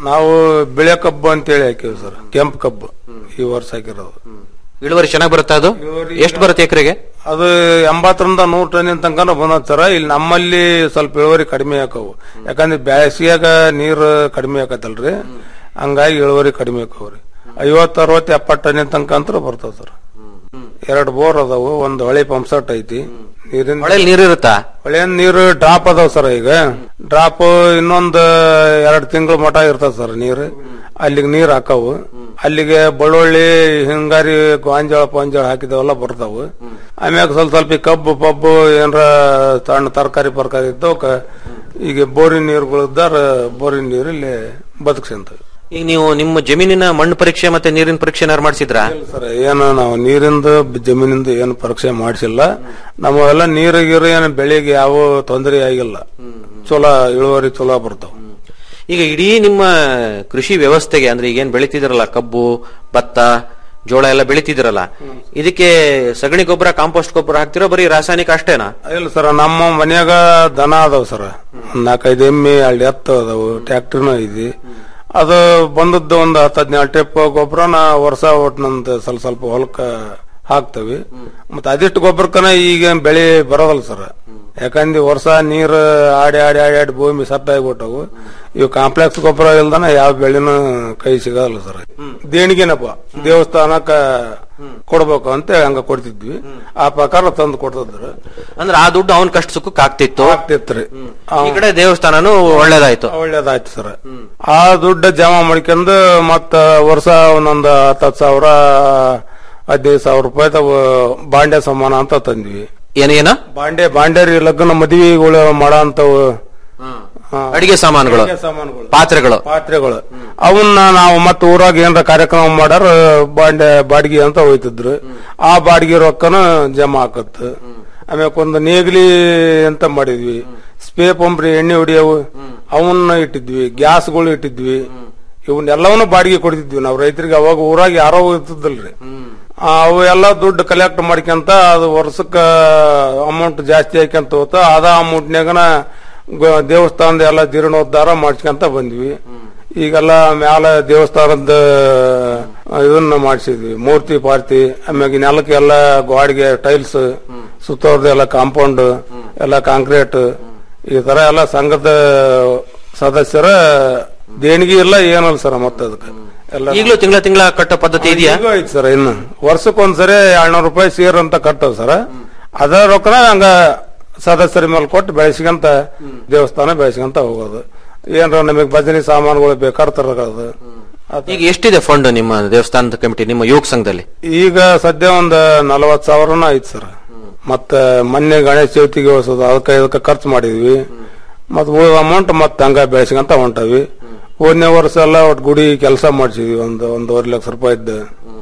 ನಾವು ಬಿಳೆ ಕಬ್ಬು ಅಂತೇಳಿ ಹಾಕಿವಿ ಸರ್ ಕೆಂಪು ಕಬ್ಬು ಈ ವರ್ಷ ಹಾಕಿರೋದು ಇಳುವರಿ ಚೆನ್ನಾಗಿ ಬರುತ್ತಾ ಅದು ಎಷ್ಟು ಬರುತ್ತೆ ಎಕರೆಗೆ ಅದು ಎಂಬತ್ತರಿಂದ ನೂರು ಟನ್ನಿನ ತನಕ ಬಂದದ ಸರ್ ಇಲ್ಲಿ ನಮ್ಮಲ್ಲಿ ಸ್ವಲ್ಪ ಇಳುವರಿ ಕಡಿಮೆ ಹಾಕವು ಯಾಕಂದ್ರೆ ಬ್ಯಾಸಿಗ್ಯಾಗ ನೀರು ಕಡಿಮೆ ಆಕತ್ತಲ್ರಿ ಹಂಗಾಗಿ ಇಳುವರಿ ಕಡಿಮೆ ಹಾಕವ್ರಿ ಐವತ್ತು ಅರವತ್ತು ಎಪ್ಪತ್ತು ಟನ್ನಿನ ತನಕ ಅಂತ ಬರ್ತದ ಸರ್ ಎರಡು ಬೋರ್ ಅದಾವು ಒಂದು ಹೊಳೆ ಪಂಪ್ ಸೆಟ್ ಐತಿ ನೀರಿನ ಹೊಳೆಲ್ ನೀರು ಇರುತ್ತಾ ಹೊಳೆ ನೀರು ಡ್ರಾಪ್ ಅದಾವ ಸರ್ ಈಗ ಡ್ರಾಪ್ ಇನ್ನೊಂದು ಎರಡು ತಿಂಗಳ ಮಟ ಇರ್ತದ ಸರ್ ನೀರು ಅಲ್ಲಿಗೆ ನೀರ್ ಹಾಕಾವು ಅಲ್ಲಿಗೆ ಬೆಳ್ಳುಳ್ಳಿ ಹಿಂಗಾರಿ ಗಾಂಜಾಳ ಪಾಂಜಾಳ ಹಾಕಿದವೆಲ್ಲ ಬರ್ತಾವು ಆಮ್ಯಾಗ ಸ್ವಲ್ಪ ಸ್ವಲ್ಪ ಈ ಕಬ್ಬು ಪಬ್ಬು ಏನಾರ ಸಣ್ಣ ತರಕಾರಿ ಪರ್ಕಾರಿ ಇದ್ದವಕ್ಕ ಈಗ ಬೋರಿನ ನೀರುಗಳಿದ್ದಾರ ಬೋರಿನ ನೀರು ಇಲ್ಲಿ ಬದುಕ್ಸಂತವೆ ಈಗ ನೀವು ನಿಮ್ಮ ಜಮೀನಿನ ಮಣ್ಣು ಪರೀಕ್ಷೆ ಮತ್ತೆ ನೀರಿನ ಪರೀಕ್ಷೆ ಏನಾರು ಮಾಡಿಸಿದ್ರಾ ಸರ್ ಏನು ನಾವು ನೀರಿಂದ ಜಮೀನಿಂದ ಏನು ಪರೀಕ್ಷೆ ಮಾಡಿಸಿಲ್ಲ ನಮ್ಮವೆಲ್ಲ ನೀರು ಗೀರು ಏನು ಬೆಳೆಗೆ ಯಾವ ತೊಂದರೆ ಆಗಿಲ್ಲ ಚಲೋ ಇಳುವರಿ ಚಲೋ ಬರ್ತಾವ ಈಗ ಇಡೀ ನಿಮ್ಮ ಕೃಷಿ ವ್ಯವಸ್ಥೆಗೆ ಅಂದ್ರೆ ಈಗ ಏನ್ ಬೆಳಿತಿದಿರಲ್ಲ ಕಬ್ಬು ಭತ್ತ ಜೋಳ ಎಲ್ಲ ಬೆಳಿತಿದಿರಲ್ಲ ಇದಕ್ಕೆ ಸಗಣಿ ಗೊಬ್ಬರ ಕಾಂಪೋಸ್ಟ್ ಗೊಬ್ಬರ ಹಾಕ್ತಿರೋ ಬರೀ ರಾಸಾಯನಿಕ ಅಷ್ಟೇನಾ ಇಲ್ಲ ಸರ್ ನಮ್ಮ ಮನ್ಯಾಗ ದನ ಅದಾವ ಸರ್ ಒಂದ್ ನಾಲ್ಕೈದು ಎಮ್ಮೆ ಎರಡು ಎತ್ತು ಅದಾವು ಟ್ಯಾಕ್ಟರ್ನು ಐತಿ ಅದು ಬಂದದ್ದು ಒಂದು ಹತ್ತು ಹದಿನೇಳು ಟ್ರಿಪ್ ಗೊಬ್ಬರನ ವರ್ಷ ಒಟ್ಟು ನಂದು ಸ್ವಲ್ಪ ಸ್ವಲ್ಪ ಹೊಲಕ್ಕ ಹಾಕ್ತವಿ ಮತ್ತೆ ಅದಿಷ್ಟು ಗೊಬ್ಬರಕ್ಕನ ಈಗ ಬೆಳೆ ಬರೋದಲ್ಲ ಸರ್ ಯಾಕಂದ್ರೆ ವರ್ಷ ನೀರು ಆಡಿ ಆಡಿ ಆಡಿ ಆಡಿ ಭೂಮಿ ಸಪ್ಪಾಗಿಬಿಟ್ಟವು ಇವು ಕಾಂಪ್ಲೆಕ್ಸ್ ಗೊಬ್ಬರ ಇಲ್ದನ ಯಾವ ಬೆಳೆನೂ ಕೈ ಸಿಗಲ್ಲ ಸರ್ ದೇಣಿಗೆನಪ್ಪ ದೇವಸ್ಥಾನಕ್ಕ ಕೊಡ್ಬೇಕು ಅಂತ ಹಂಗ ಕೊಡ್ತಿದ್ವಿ ಆ ಪ್ರಕಾರ ತಂದು ಕೊಡ್ತಿದ್ರು ಅಂದ್ರೆ ಆ ದುಡ್ಡು ಅವನ್ ಕಷ್ಟ ಸುಖಕ್ಕೆ ಆಗ್ತಿತ್ತು ಆಗ್ತಿತ್ರಿ ಈ ಕಡೆ ದೇವಸ್ಥಾನನು ಒಳ್ಳೇದಾಯ್ತು ಒಳ್ಳೇದಾಯ್ತು ಸರ್ ಆ ದುಡ್ಡು ಜಮಾ ಮಾಡ್ಕೊಂಡು ಮತ್ತ ವರ್ಷ ಒಂದೊಂದು ಹತ್ತು ಸಾವಿರ ಹದಿನೈದು ಸಾವಿರ ರೂಪಾಯಿ ಬಾಂಡೆ ಸಮಾನ ಅಂತ ತಂದ್ವಿ ಏನೇನ ಬಾಂಡೆ ಬಾಂಡೇರಿ ಲಗ್ನ ಮದುವೆಗಳು ಮಾಡೋ ಅಂತವು ಅಡಿಗೆ ಸಾಮಾನುಗಳು ಅಡಿಗೆ ಸಾಮಾನುಗಳು ಪಾತ್ರೆಗಳು ಪಾತ್ರೆಗಳು ಅವನ್ನ ನಾವು ಮತ್ತೆ ಊರಾಗ ಏನಾರ ಕಾರ್ಯಕ್ರಮ ಮಾಡಾರ ಬಾಂಡೆ ಬಾಡಿಗೆ ಅಂತ ಹೋಯ್ತಿದ್ರು ಆ ಬಾಡಿಗೆ ರೊಕ್ಕನ ಜಮಾ ಆಕತ್ ಆಮ್ಯಾಕ ಒಂದು ನೇಗಿಲಿ ಅಂತ ಮಾಡಿದ್ವಿ ಸ್ಪೇ ಪಂಪ್ರಿ ಎಣ್ಣೆ ಹೊಡಿಯವು ಅವನ್ನ ಇಟ್ಟಿದ್ವಿ ಗ್ಯಾಸ್ಗಳು ಇಟ್ಟಿದ್ವಿ ಇವನ್ನೆಲ್ಲವನ್ನೂ ಬಾಡಿಗೆ ಕೊಡ್ತಿದ್ವಿ ನಾವು ರೈತರಿಗೆ ಅವಾಗ ಊರಾಗ ಯಾರೋ ಇರ್ತಿದ್ದಲ್ರಿ ಆ, ಅವು ಎಲ್ಲ ದುಡ್ಡು ಕಲೆಕ್ಟ್ ಮಾಡ್ಕೊಂತ ಅದು ವರ್ಷಕ್ಕ ಅಮೌಂಟ್ ಜಾಸ್ತಿ ಹಾಕ್ಯಂತ ಹೋತ ಅದ ಅಮೌಂಟ್ನಾಗನ ಗ- ದೇವಸ್ಥಾನದ ಎಲ್ಲ ಜೀರ್ಣೋದ್ಧಾರ ಮಾಡ್ಸ್ಕೊಂತ ಬಂದ್ವಿ ಈಗೆಲ್ಲ ಮ್ಯಾಲ ದೇವಸ್ಥಾನದ ಆ, ಇದನ್ನ ಮಾಡಿಸಿದ್ವಿ ಮೂರ್ತಿ ಪಾರ್ತಿ ಆಮ್ಯಾಗ ನೆಲಕ್ಕೆ ಎಲ್ಲ ಗೋಡೆಗೆ ಟೈಲ್ಸ್ ಸುತ್ತೋರ್ದು ಎಲ್ಲ ಕಾಂಪೌಂಡ್ ಎಲ್ಲ ಕಾಂಕ್ರೀಟ್ ಈ ತರ ಎಲ್ಲ ಸಂಘದ ಸದಸ್ಯರ ದೇಣಿಗೆ ಇಲ್ಲ ಏನಲ್ಲ ಸರ್ ಮತ್ತೆ ಅದಕ್ಕೆ ಎಲ್ಲ ಈಗಲೂ ತಿಂಗಳ ತಿಂಗಳ ಕಟ್ಟೋ ಪದ್ಧತಿ ಇದೆಯಾ ಈಗೂ ಐತಿ ಸರ್ ಇನ್ನು ವರ್ಷಕ್ಕೊಂದ್ಸರಿ ಏಳ್ನೂರು ರೂಪಾಯಿ ಸೇರ್ ಅಂತ ಕಟ್ಟವ್ ಸರ್ ಅದ ರೊಕ್ಕನ ಹಂಗ ಸದಸ್ಯರ ಮೇಲೆ ಕೊಟ್ಟು ಬೆಳೆಸ್ಕೊಂತ ದೇವಸ್ಥಾನ ಬೆಳೆಸ್ಕೊಂತ ಹೋಗೋದು ಏನ್ರ ನಮಗೆ ಭಜನೆ ಸಾಮಾನುಗಳು ಬೇಕಾದ್ರೆ ತರೋದು ಈಗ ಎಷ್ಟಿದೆ ಫಂಡ್ ನಿಮ್ಮ ದೇವಸ್ಥಾನದ ಕಮಿಟಿ ನಿಮ್ಮ ಯುವಕ ಸಂಘದಲ್ಲಿ ಈಗ ಸದ್ಯ ಒಂದ್ ನಲವತ್ ಸಾವಿರನ ಐತಿ ಸರ್ ಮತ್ತ ಮೊನ್ನೆ ಗಣೇಶ ಚೌತಿಗೆ ಹೊಸದು ಅದಕ್ಕೆ ಇದಕ್ಕೆ ಖರ್ಚು ಮಾಡಿದ್ವಿ ಮತ್ ಉಳಿದ ಅಮೌಂಟ್ ಮತ್ತೆ ಹಂಗ ಬೆಳೆಸ್ಕೊಂತ ಹೊಂಟವಿ ಹೋದನೇ ವರ್ಷ ಎಲ್ಲ ಒಟ್ಟು ಗುಡಿ ಕೆಲಸ ಮಾಡಿಸಿದ್ವಿ ಒಂದು ಒಂದೂವರೆ ಲಕ್ಷ ರೂಪಾಯಿದ್ದು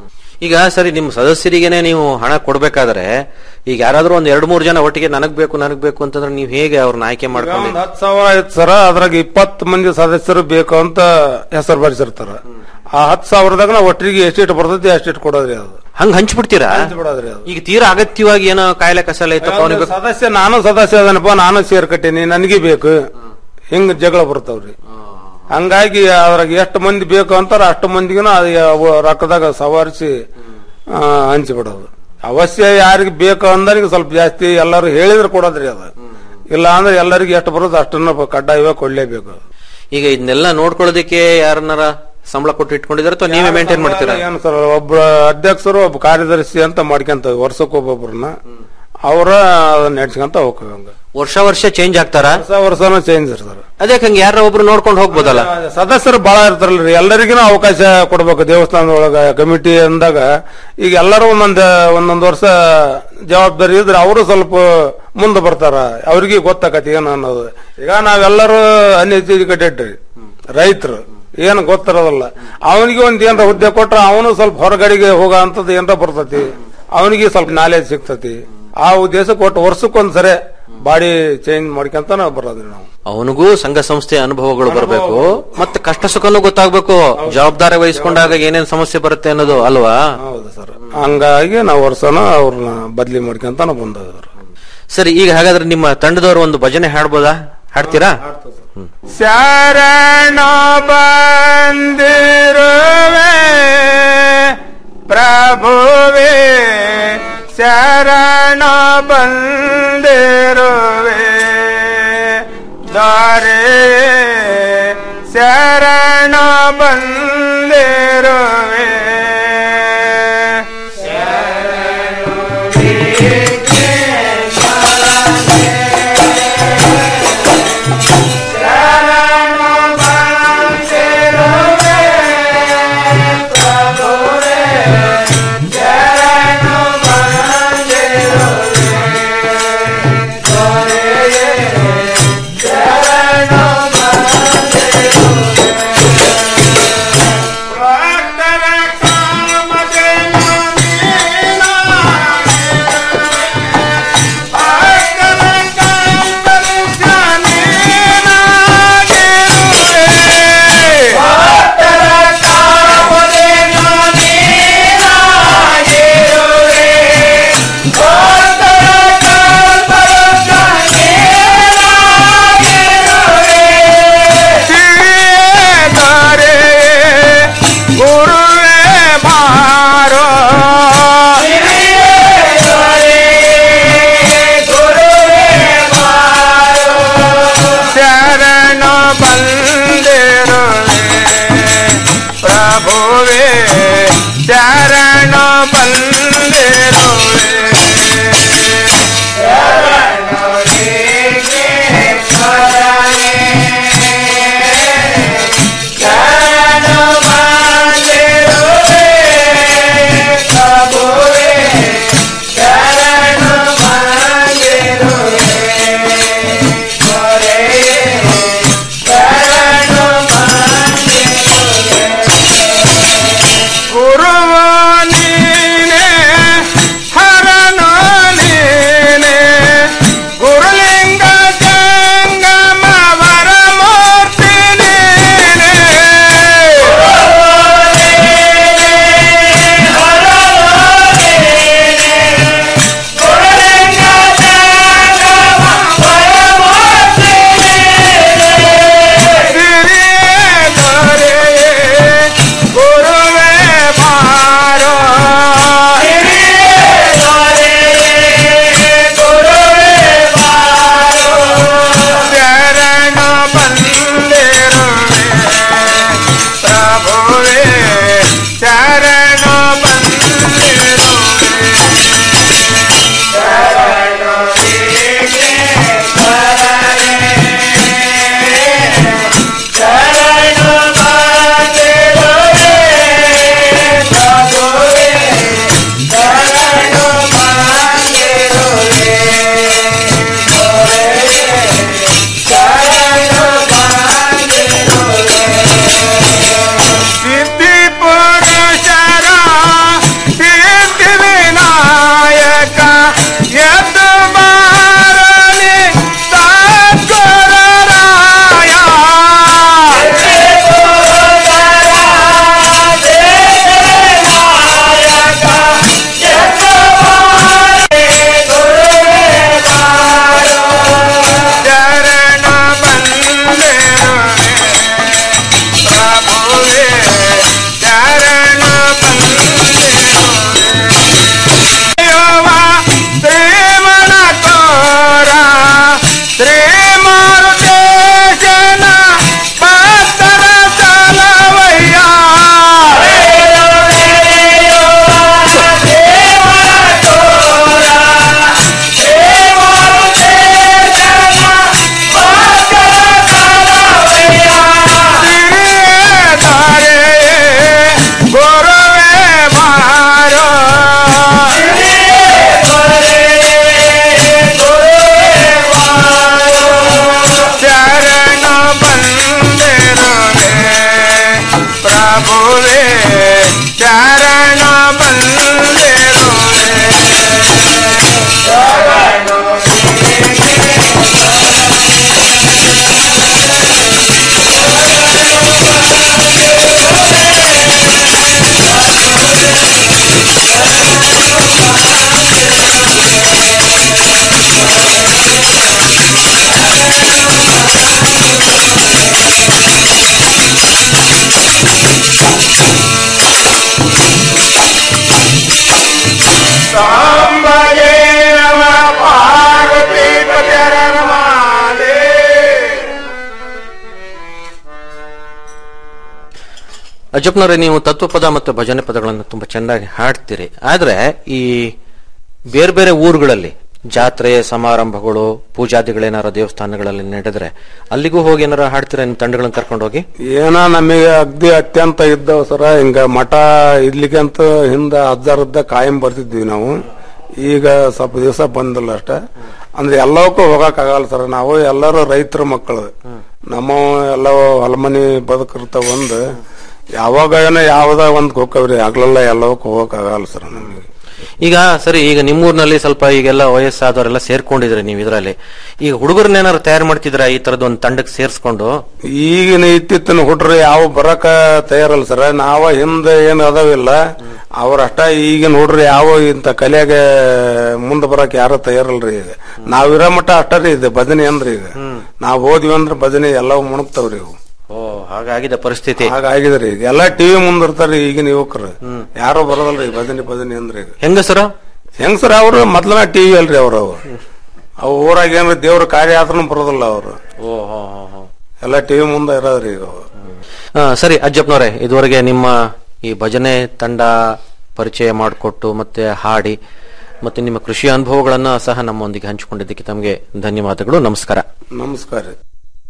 ಈಗ ಸರಿ ನಿಮ್ಮ ಸದಸ್ಯರಿಗೆನೆ ನೀವು ಹಣ ಕೊಡ್ಬೇಕಾದ್ರೆ ಈಗ ಯಾರಾದ್ರೂ ಒಂದ್ ಎರಡ್ ಮೂರ್ ಜನ ಒಟ್ಟಿಗೆ ನನಗ್ ಬೇಕು ನನಗ್ ಬೇಕು ಅಂತಂದ್ರೆ ನೀವು ಹೇಗೆ ಅವ್ರನ್ನ ಆಯ್ಕೆ ಮಾಡ್ಕೊಂಡು ಒಂದ್ ಹತ್ತು ಸಾವಿರ ಆಯ್ತು ಸರ್ ಅದ್ರಾಗ ಇಪ್ಪತ್ತು ಮಂದಿ ಸದಸ್ಯರು ಬೇಕು ಅಂತ ಹೆಸರು ಬರೆಸಿರ್ತಾರ ಆ ಹತ್ತು ಸಾವಿರದಾಗ ನಾವು ಒಟ್ಟಿಗೆ ಎಷ್ಟಿಟ್ಟು ಬರ್ತೈತಿ ಅಷ್ಟಿಟ್ಟು ಕೊಡೋದ್ರಿ ಅದು ಹಂಗ್ ಹಂಚ್ಬಿಡ್ತೀರಾ ಹಂಚ್ಬಿಡೋದ್ರಿ ಅದು ಈಗ ತೀರಾ ಅಗತ್ಯವಾಗಿ ಏನೋ ಕಾಯಿಲೆ ಕಸಾಲೆ ಇತ್ತಪ್ಪ ಅವ್ನಿಗೆ ಬೇಕು- ಸದಸ್ಯ ನಾನು ಸದಸ್ಯ ಅದನಪ್ಪ ನಾನು ಸೇರ್ ಕಟ್ಟೀನಿ ನನಗೆ ಬೇಕು ಹಿಂಗ್ ಜಗಳ ಬರ್ತಾವ್ರಿ ಹಂಗಾಗಿ ಅದ್ರಾಗ ಎಷ್ಟು ಮಂದಿ ಬೇಕು ಅಂತಾರ ಅಷ್ಟು ಮಂದಿಗೂ ಅದು ಅವು ರೊಕ್ಕದಾಗ ಸವಾರಿಸಿ ಆ, ಹಂಚಿಬಿಡೋದು ಅವಶ್ಯ ಯಾರಿಗೆ ಬೇಕು ಅಂದನಿಗೆ ಸ್ವಲ್ಪ ಜಾಸ್ತಿ ಎಲ್ಲರೂ ಹೇಳಿದ್ರೆ ಕೊಡೋದ್ರಿ ಅದು ಇಲ್ಲ ಅಂದ್ರೆ ಎಲ್ಲರಿಗೆ ಎಷ್ಟು ಬರೋದು ಅಷ್ಟನ್ನು ಕಡ್ಡಾಯವಾಗಿ ಕೊಡ್ಲೇಬೇಕು ಈಗ ಇದನ್ನೆಲ್ಲ ನೋಡ್ಕೊಳ್ಳೋದಕ್ಕೆ ಯಾರನ್ನಾರ ಸಂಬಳ ಕೊಟ್ಟು ಇಟ್ಕೊಂಡಿದಾರೆ ಅಥವಾ ನೀವೇ ಮೇಂಟೈನ್ ಮಾಡ್ತೀರಾ ಏನು ಸರ್ ಒಬ್ಬ ಅಧ್ಯಕ್ಷರು ಒಬ್ಬ ಕಾರ್ಯದರ್ಶಿ ಅಂತ ಮಾಡ್ಕೊಂತ ವರ್ಷಕ್ಕೆ ಒಬ್ಬೊಬ್ರನ್ನ ಅವರ ಅದನ್ನ ನಡ್ಸ್ಕೊಂತ ಹೋಗ್ತೇವೆ ಹಂಗ ವರ್ಷ ವರ್ಷ ಚೇಂಜ್ ಆಗ್ತಾರಾ ವರ್ಷ ವರ್ಷನೂ ಚೇಂಜ್ ಸರ್ ಅದಕ್ಕೆ ಹಂಗ ಯಾರ ಒಬ್ರು ನೋಡ್ಕೊಂಡು ಹೋಗ್ಬೋದಲ್ಲ ಸದಸ್ಯರು ಬಹಳ ಇರ್ತಾರಲ್ರಿ ಎಲ್ಲರಿಗೂ ಅವಕಾಶ ಕೊಡ್ಬೇಕು ದೇವಸ್ಥಾನದೊಳಗ ಕಮಿಟಿ ಅಂದಾಗ ಈಗ ಎಲ್ಲರೂ ಒಂದೊಂದ್ ಒಂದೊಂದ್ ವರ್ಷ ಜವಾಬ್ದಾರಿ ಇದ್ರೆ ಅವರು ಸ್ವಲ್ಪ ಮುಂದೆ ಬರ್ತಾರ ಅವ್ರಿಗೆ ಗೊತ್ತಾಕತಿ ಏನು ಅನ್ನೋದು ಈಗ ನಾವೆಲ್ಲರೂ ಅನ್ಎಜುಕೇಟೆಡ್ ರೀ ರೈತರು ಏನು ಗೊತ್ತಿರೋದಿಲ್ಲ ಅವನಿಗೆ ಒಂದ್ ಏನ್ರ ಹುದ್ದೆ ಕೊಟ್ರ ಅವನು ಸ್ವಲ್ಪ ಹೊರಗಡೆಗೆ ಹೋಗೋ ಅಂತದ್ ಏನ್ರ ಬರ್ತತಿ ಅವನಿಗೆ ಸ್ವಲ್ಪ ನಾಲೆಜ್ ಸಿಗ್ತತಿ ಆ ಉದ್ದೇಶ ಕೊಟ್ಟು ವರ್ಷಕ್ಕೊಂದ್ಸರಿ ಬಾಡಿ ಚೇಂಜ್ ಮಾಡ್ಕೊಂತ ನಾವು ಬರೋದ್ರಿ ನಾವು ಅವನಿಗೂ ಸಂಘ ಸಂಸ್ಥೆ ಅನುಭವಗಳು ಬರಬೇಕು ಮತ್ತೆ ಕಷ್ಟ ಸುಖನೂ ಗೊತ್ತಾಗ್ಬೇಕು ಜವಾಬ್ದಾರಿ ವಹಿಸ್ಕೊಂಡಾಗ ಏನೇನ್ ಸಮಸ್ಯೆ ಬರುತ್ತೆ ಅನ್ನೋದು ಅಲ್ವಾ ಹೌದು ಸರ್ ಹಂಗಾಗಿ ನಾವು ವರ್ಷನ ಅವ್ರನ್ನ ಬದ್ಲಿ ಮಾಡ್ಕೊಂತ ಬಂದವ್ರು ಸರಿ ಈಗ ಹಾಗಾದ್ರೆ ನಿಮ್ಮ ತಂಡದವರು ಒಂದು ಭಜನೆ ಹಾಡ್ಬೋದಾ ಹಾಡ್ತೀರಾ ಹಾಡ್ತೇವೆ ಸರ್ ಶರಣ ಬಂದಿರುವೆ ಪ್ರಭುವೆ ಶರಣ ಬಂದಿರುವೆ ದಾರೆ ಶರಣ ಬಂದಿರುವೆ ಗುರುವೇ ಬಾರೋ ಶರಣ ಬಂದಿರುವೆ ಪ್ರಭುವೇ ಶರಣ ಬಂದಿರುವೆ ಗುರುವ ನೀನೆ ಹರನ ನೀನೆ ಗುರುಲಿಂಗ ಜಂಗಮ ವರಮೂರ್ತಿ ನೀನೆ ಗುರುವೇ ಬಾರೋ ಶರಣ ಬಂದಿರುವೆ ಪ್ರಭುವೇ ಶರಣ ಸಿದ್ಧಿ ಪುರುಷರ ಸಿದ್ಧಿ ವಿನಾಯಕ ಎದ್ದು ಬಾರಲಿ ಸದ್ಗುರುರಾಯ ಶರಣ ಬಂದಿರುವೆ ಪ್ರಭುವೇ ಶರಣ ಬಂದಿರುವೆ ಶ್ರೀಮಣ ತೋರ ಶ್ರೀಮಾರುತೇಶನ ಭಕ್ತರ ಸಲವಯ್ಯ ಗುರುವೇ ಬಾರೋ ಅಜ್ಜಪ್ಪನವ್ರೆ ನೀವು ತತ್ವಪದ ಮತ್ತು ಭಜನೆ ಪದಗಳನ್ನು ತುಂಬಾ ಚೆನ್ನಾಗಿ ಹಾಡ್ತೀರಿ ಆದ್ರೆ ಈ ಬೇರೆ ಬೇರೆ ಊರುಗಳಲ್ಲಿ ಜಾತ್ರೆ ಸಮಾರಂಭಗಳು ಪೂಜಾದಿಗಳೇನಾರ ದೇವಸ್ಥಾನಗಳಲ್ಲಿ ನಡೆದ್ರೆ ಅಲ್ಲಿಗೂ ಹೋಗಿ ಏನಾರ ಹಾಡ್ತೀರಾ ನಿಮ್ ತಂಡಗಳನ್ನ ಕರ್ಕೊಂಡು ಹೋಗಿ ಏನ ನಮಗೆ ಅಗ್ದಿ ಅತ್ಯಂತ ಇದ್ದವ ಸರ ಹಿಂಗ ಮಠ ಇಡ್ಲಿಕ್ಕೆ ಅಂತ ಹಿಂದ ಹದ್ದಾರದ್ದ ಕಾಯಂ ಬರ್ತಿದ್ವಿ ನಾವು ಈಗ ಸ್ವಲ್ಪ ದಿವಸ ಬಂದಿಲ್ಲ ಅಷ್ಟ ಅಂದ್ರೆ ಎಲ್ಲವಕ್ಕೂ ಹೋಗಕ್ ಆಗಲ್ಲ ಸರ್ ನಾವು ಎಲ್ಲರೂ ರೈತರ ಮಕ್ಕಳು ನಮ್ಮ ಎಲ್ಲ ಹೊಲಮನಿ ಬದುಕಿರ್ತಾವ ಒಂದು ಯಾವಾಗ ಏನೋ ಯಾವ್ದ ಒಂದ್ ಹೋಗ್ಕವ್ರಿ ಆಗ್ಲೆಲ್ಲ ಎಲ್ಲವಕ್ಕೂ ಹೋಗಕ್ ಆಗಲ್ಲ ಸರ್ ನಮಗೆ ಈಗ ಸರಿ ಈಗ ನಿಮ್ಮೂರ್ನಲ್ಲಿ ಸ್ವಲ್ಪ ಈಗೆಲ್ಲ ವಯಸ್ಸಾದವರೆಲ್ಲ ಸೇರ್ಕೊಂಡಿದ್ರೆ ನೀವು ಇದರಲ್ಲಿ ಈಗ ಹುಡುಗರನ್ನೇನಾರು ತಯಾರು ಮಾಡ್ತಿದ್ರ ಈ ತರದ ಒಂದು ತಂಡಕ್ಕೆ ಸೇರಿಸ್ಕೊಂಡು ಈಗಿನ ಇತ್ತಿತ್ತಿನ ಹುಡ್ರು ಯಾವ ಬರಕ ತಯಾರಲ್ಲ ಸರ್ ನಾವ ಹಿಂದೆ ಏನು ಅದಾವಿಲ್ಲ ಅವ್ರ ಅಷ್ಟ ಈಗಿನ ಹುಡ್ರು ಯಾವ ಇಂತ ಕಲೆಯಾಗ ಮುಂದೆ ಬರಕ್ ಯಾರು ತಯಾರಲ್ರಿ ಈಗ ನಾವಿರೋ ಮಟ್ಟ ಅಷ್ಟ ರೀ ಇದು ಭಜನೆ ಅಂದ್ರಿ ಈಗ ನಾವ್ ಹೋದ್ವಿ ಅಂದ್ರೆ ಭಜನೆ ಎಲ್ಲವೂ ಮುಣಗ್ತಾವ್ರಿ ಇವು ಓ ಹಾಗಾಗಿದೆ ಪರಿಸ್ಥಿತಿ ಹಾಗಾಗಿದ್ರಿ ಈಗ ಎಲ್ಲಾ ಟಿವಿ ಮುಂದಿರ್ತಾರ್ರಿ ಈಗಿನ ಯುವಕರು ಯಾರು ಬರೋದಲ್ರಿ ಈ ಭಜನೆ ಭಜನೆ ಅಂದ್ರಿ ಈಗ ಹೆಂಗಸರ ಹೆಂಗ್ಸರ್ ಅವ್ರು ಮೊದ್ಲನ ಟಿವಿ ಅಲ್ರಿ ಅವ್ರ ಅವು ಅವು ಊರಾಗ ಏನ್ರಿ ದೇವ್ರ ಕಾರ್ಯ ಆದ್ರೂ ಬರೋದಿಲ್ಲ ಅವ್ರು ಓ ಹೋ ಹೋ ಹೋ ಎಲ್ಲ ಟಿವಿ ಮುಂದೆ ಇರೋದ್ರಿ ಈಗ ಅವು ಆ, ಸರಿ ಅಜ್ಜಪ್ಪನವ್ರೆ ಇದುವರೆಗೆ ನಿಮ್ಮ ಈ ಭಜನೆ ತಂಡ ಪರಿಚಯ ಮಾಡಿಕೊಟ್ಟು ಮತ್ತೆ ಹಾಡಿ ಮತ್ತೆ ನಿಮ್ಮ ಕೃಷಿ ಅನುಭವಗಳನ್ನ ಸಹ ನಮ್ಮೊಂದಿಗೆ ಹಂಚಿಕೊಂಡಿದ್ದಕ್ಕೆ ತಮಗೆ ಧನ್ಯವಾದಗಳು ನಮಸ್ಕಾರ ನಮಸ್ಕಾರ ರೀ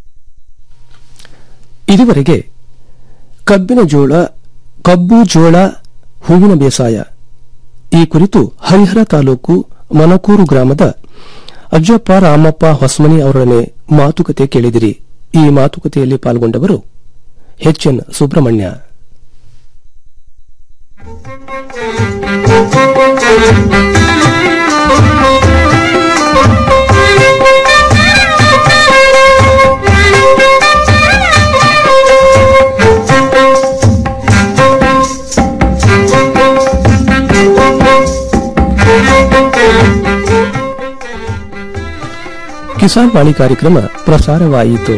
ಇದುವರೆಗೆ ಕಬ್ಬಿನ ಜೋಳ ಕಬ್ಬು ಜೋಳ ಹೂವಿನ ಬೇಸಾಯ ಈ ಕುರಿತು ಹರಿಹರ ತಾಲೂಕು ಮನಕೂರು ಗ್ರಾಮದ ಅಜ್ಜಪ್ಪ ರಾಮಪ್ಪ ಹೊಸಮನಿ ಅವರೊಡನೆ ಮಾತುಕತೆ ಕೇಳಿದಿರಿ ಈ ಮಾತುಕತೆಯಲ್ಲಿ ಪಾಲ್ಗೊಂಡವರು ಎನ್ ಸುಬ್ರಹ್ಮಣ್ಯ ಕಿಸಾನ್ ವಾಣಿ ಕಾರ್ಯಕ್ರಮ ಪ್ರಸಾರವಾಯಿತು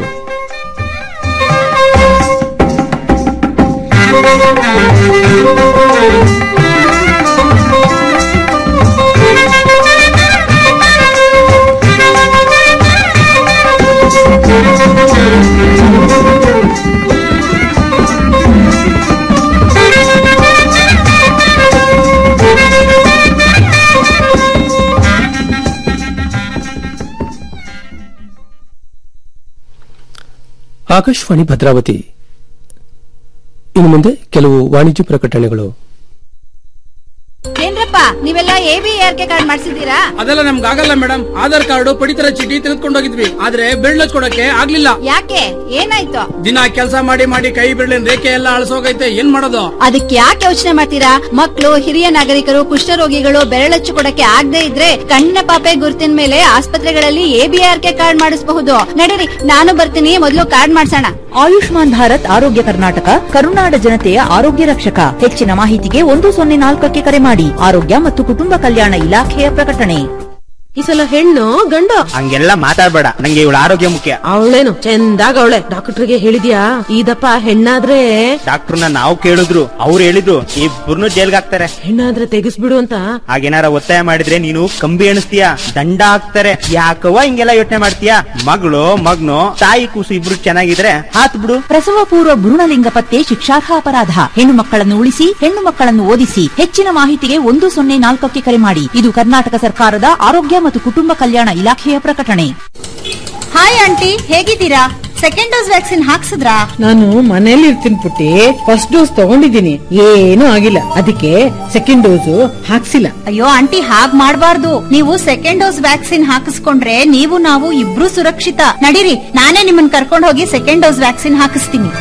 ಆಕಾಶವಾಣಿ ಭದ್ರಾವತಿ ಇನ್ನು ಮುಂದೆ ಕೆಲವು ವಾಣಿಜ್ಯ ಪ್ರಕಟಣೆಗಳು ಏನ್ರಪ್ಪ ನೀವೆಲ್ಲ A B R K card ಮಾಡಿಸಿದ್ದೀರಾ ಅದೆಲ್ಲ ನಮ್ಗೆ ಆಗಲ್ಲ ಮೇಡಮ್ ಆಧಾರ್ ಕಾರ್ಡ್ ಪಡಿತರ ಚೀಟಿ ತೆಗೆದುಕೊಂಡೋಗಿದ್ವಿ ಆದ್ರೆ ಬೆರಳು ಕೊಡಕ್ಕೆ ಆಗ್ಲಿಲ್ಲ ಯಾಕೆ ಏನಾಯ್ತು ದಿನ ಕೆಲಸ ಮಾಡಿ ಮಾಡಿ ಕೈ ಬೆರಳಿನ ರೇಖೆ ಎಲ್ಲ ಅಳಸೋಗೈತೆ ಏನ್ ಮಾಡೋದು ಅದಕ್ಕೆ ಯಾಕೆ ಯೋಚನೆ ಮಾಡ್ತೀರಾ ಮಕ್ಕಳು ಹಿರಿಯ ನಾಗರಿಕರು ಕುಷ್ಠರೋಗಿಗಳು ಬೆರಳಚ್ಚು ಕೊಡಕ್ಕೆ ಆಗದೆ ಇದ್ರೆ ಕಣ್ಣಿನ ಪಾಪೆ ಗುರುತಿನ ಮೇಲೆ ಆಸ್ಪತ್ರೆಗಳಲ್ಲಿ ಎಬಿಆರ್ ಕೆ ಕಾರ್ಡ್ ಮಾಡಿಸಬಹುದು ನಡೀರಿ ನಾನು ಬರ್ತೀನಿ ಮೊದಲು ಕಾರ್ಡ್ ಮಾಡ್ಸೋಣ ಆಯುಷ್ಮಾನ್ ಭಾರತ್ ಆರೋಗ್ಯ ಕರ್ನಾಟಕ ಕರುನಾಡ ಜನತೆಯ ಆರೋಗ್ಯ ರಕ್ಷಕ ಹೆಚ್ಚಿನ ಮಾಹಿತಿಗೆ ಒಂದು ಸೊನ್ನೆ ನಾಲ್ಕಕ್ಕೆ ಕರೆ ಮಾಡಿ ಆರೋಗ್ಯ ಮತ್ತು ಕುಟುಂಬ ಕಲ್ಯಾಣ ಇಲಾಖೆಯ ಪ್ರಕಟಣೆ ಈ ಸಲ ಹೆಣ್ಣು ಗಂಡು ಹಂಗೆಲ್ಲ ಮಾತಾಡ್ಬೇಡ ನಂಗೆ ಇವಳ ಆರೋಗ್ಯ ಮುಖ್ಯ ಅವಳೇನು ಚಂದಾಗ ಅವಳೆ ಡಾಕ್ಟರ್ಗೆ ಹೇಳಿದ್ಯಾ ಇದಪ್ಪ ಹೆಣ್ಣಾದ್ರೆ ಡಾಕ್ಟರ್ನ ನಾವು ಕೇಳಿದ್ರು ಅವ್ರು ಹೇಳಿದ್ರು ಇಬ್ಬರನ್ನು ಜೈಲ್ಗೆ ಹಾಕ್ತಾರೆ ಹೆಣ್ಣಾದ್ರೆ ತೆಗಿಸ್ಬಿಡು ಅಂತ ಹಾಗೇನಾರ ಒತ್ತಾಯ ಮಾಡಿದ್ರೆ ನೀನು ಕಂಬಿ ಎಣಿಸ್ತೀಯ ದಂಡ ಹಾಕ್ತಾರೆ ಯಾಕವ್ವ ಹಿಂಗೆಲ್ಲ ಯೋಚನೆ ಮಾಡ್ತೀಯ ಮಗಳು ಮಗ್ನು ತಾಯಿ ಕೂಸು ಇಬ್ರು ಚೆನ್ನಾಗಿದ್ರೆ ಹಾತ್ ಬಿಡು ಪ್ರಸವ ಪೂರ್ವ ಭ್ರೂಣಲಿಂಗ ಪತ್ತೆ ಶಿಕ್ಷಾರ್ಹ ಅಪರಾಧ ಹೆಣ್ಣು ಮಕ್ಕಳನ್ನು ಉಳಿಸಿ ಹೆಣ್ಣು ಮಕ್ಕಳನ್ನು ಓದಿಸಿ ಹೆಚ್ಚಿನ ಮಾಹಿತಿಗೆ ಒಂದು ಸೊನ್ನೆ ನಾಲ್ಕಕ್ಕೆ ಕರೆ ಮಾಡಿ ಇದು ಕರ್ನಾಟಕ ಸರ್ಕಾರದ ಆರೋಗ್ಯ ಮತ್ತು ಕುಟುಂಬ ಕಲ್ಯಾಣ ಇಲಾಖೆಯ ಪ್ರಕಟಣೆ ಹಾಯ್ ಆಂಟಿ ಹೇಗಿದ್ದೀರಾ ಸೆಕೆಂಡ್ ಡೋಸ್ ವ್ಯಾಕ್ಸಿನ್ ಹಾಕ್ಸಿದ್ರಾ ನಾನು ಮನೇಲಿ ಇರ್ತೀನಿ ಪುಟ್ಟಿ ಫಸ್ಟ್ ಡೋಸ್ ತಗೊಂಡಿದ್ದೀನಿ ಏನೂ ಆಗಿಲ್ಲ ಅದಕ್ಕೆ ಸೆಕೆಂಡ್ ಡೋಸು ಹಾಕ್ಸಿಲ್ಲ ಅಯ್ಯೋ ಆಂಟಿ ಹಾಗ್ ಮಾಡ್ಬಾರ್ದು ನೀವು ಸೆಕೆಂಡ್ ಡೋಸ್ ವ್ಯಾಕ್ಸಿನ್ ಹಾಕಿಸ್ಕೊಂಡ್ರೆ ನೀವು ನಾವು ಇಬ್ರು ಸುರಕ್ಷಿತ ನಡೀರಿ ನಾನೇ ನಿಮ್ಮನ್ನ ಕರ್ಕೊಂಡು ಹೋಗಿ ಸೆಕೆಂಡ್ ಡೋಸ್ ವ್ಯಾಕ್ಸಿನ್ ಹಾಕಿಸ್ತೀನಿ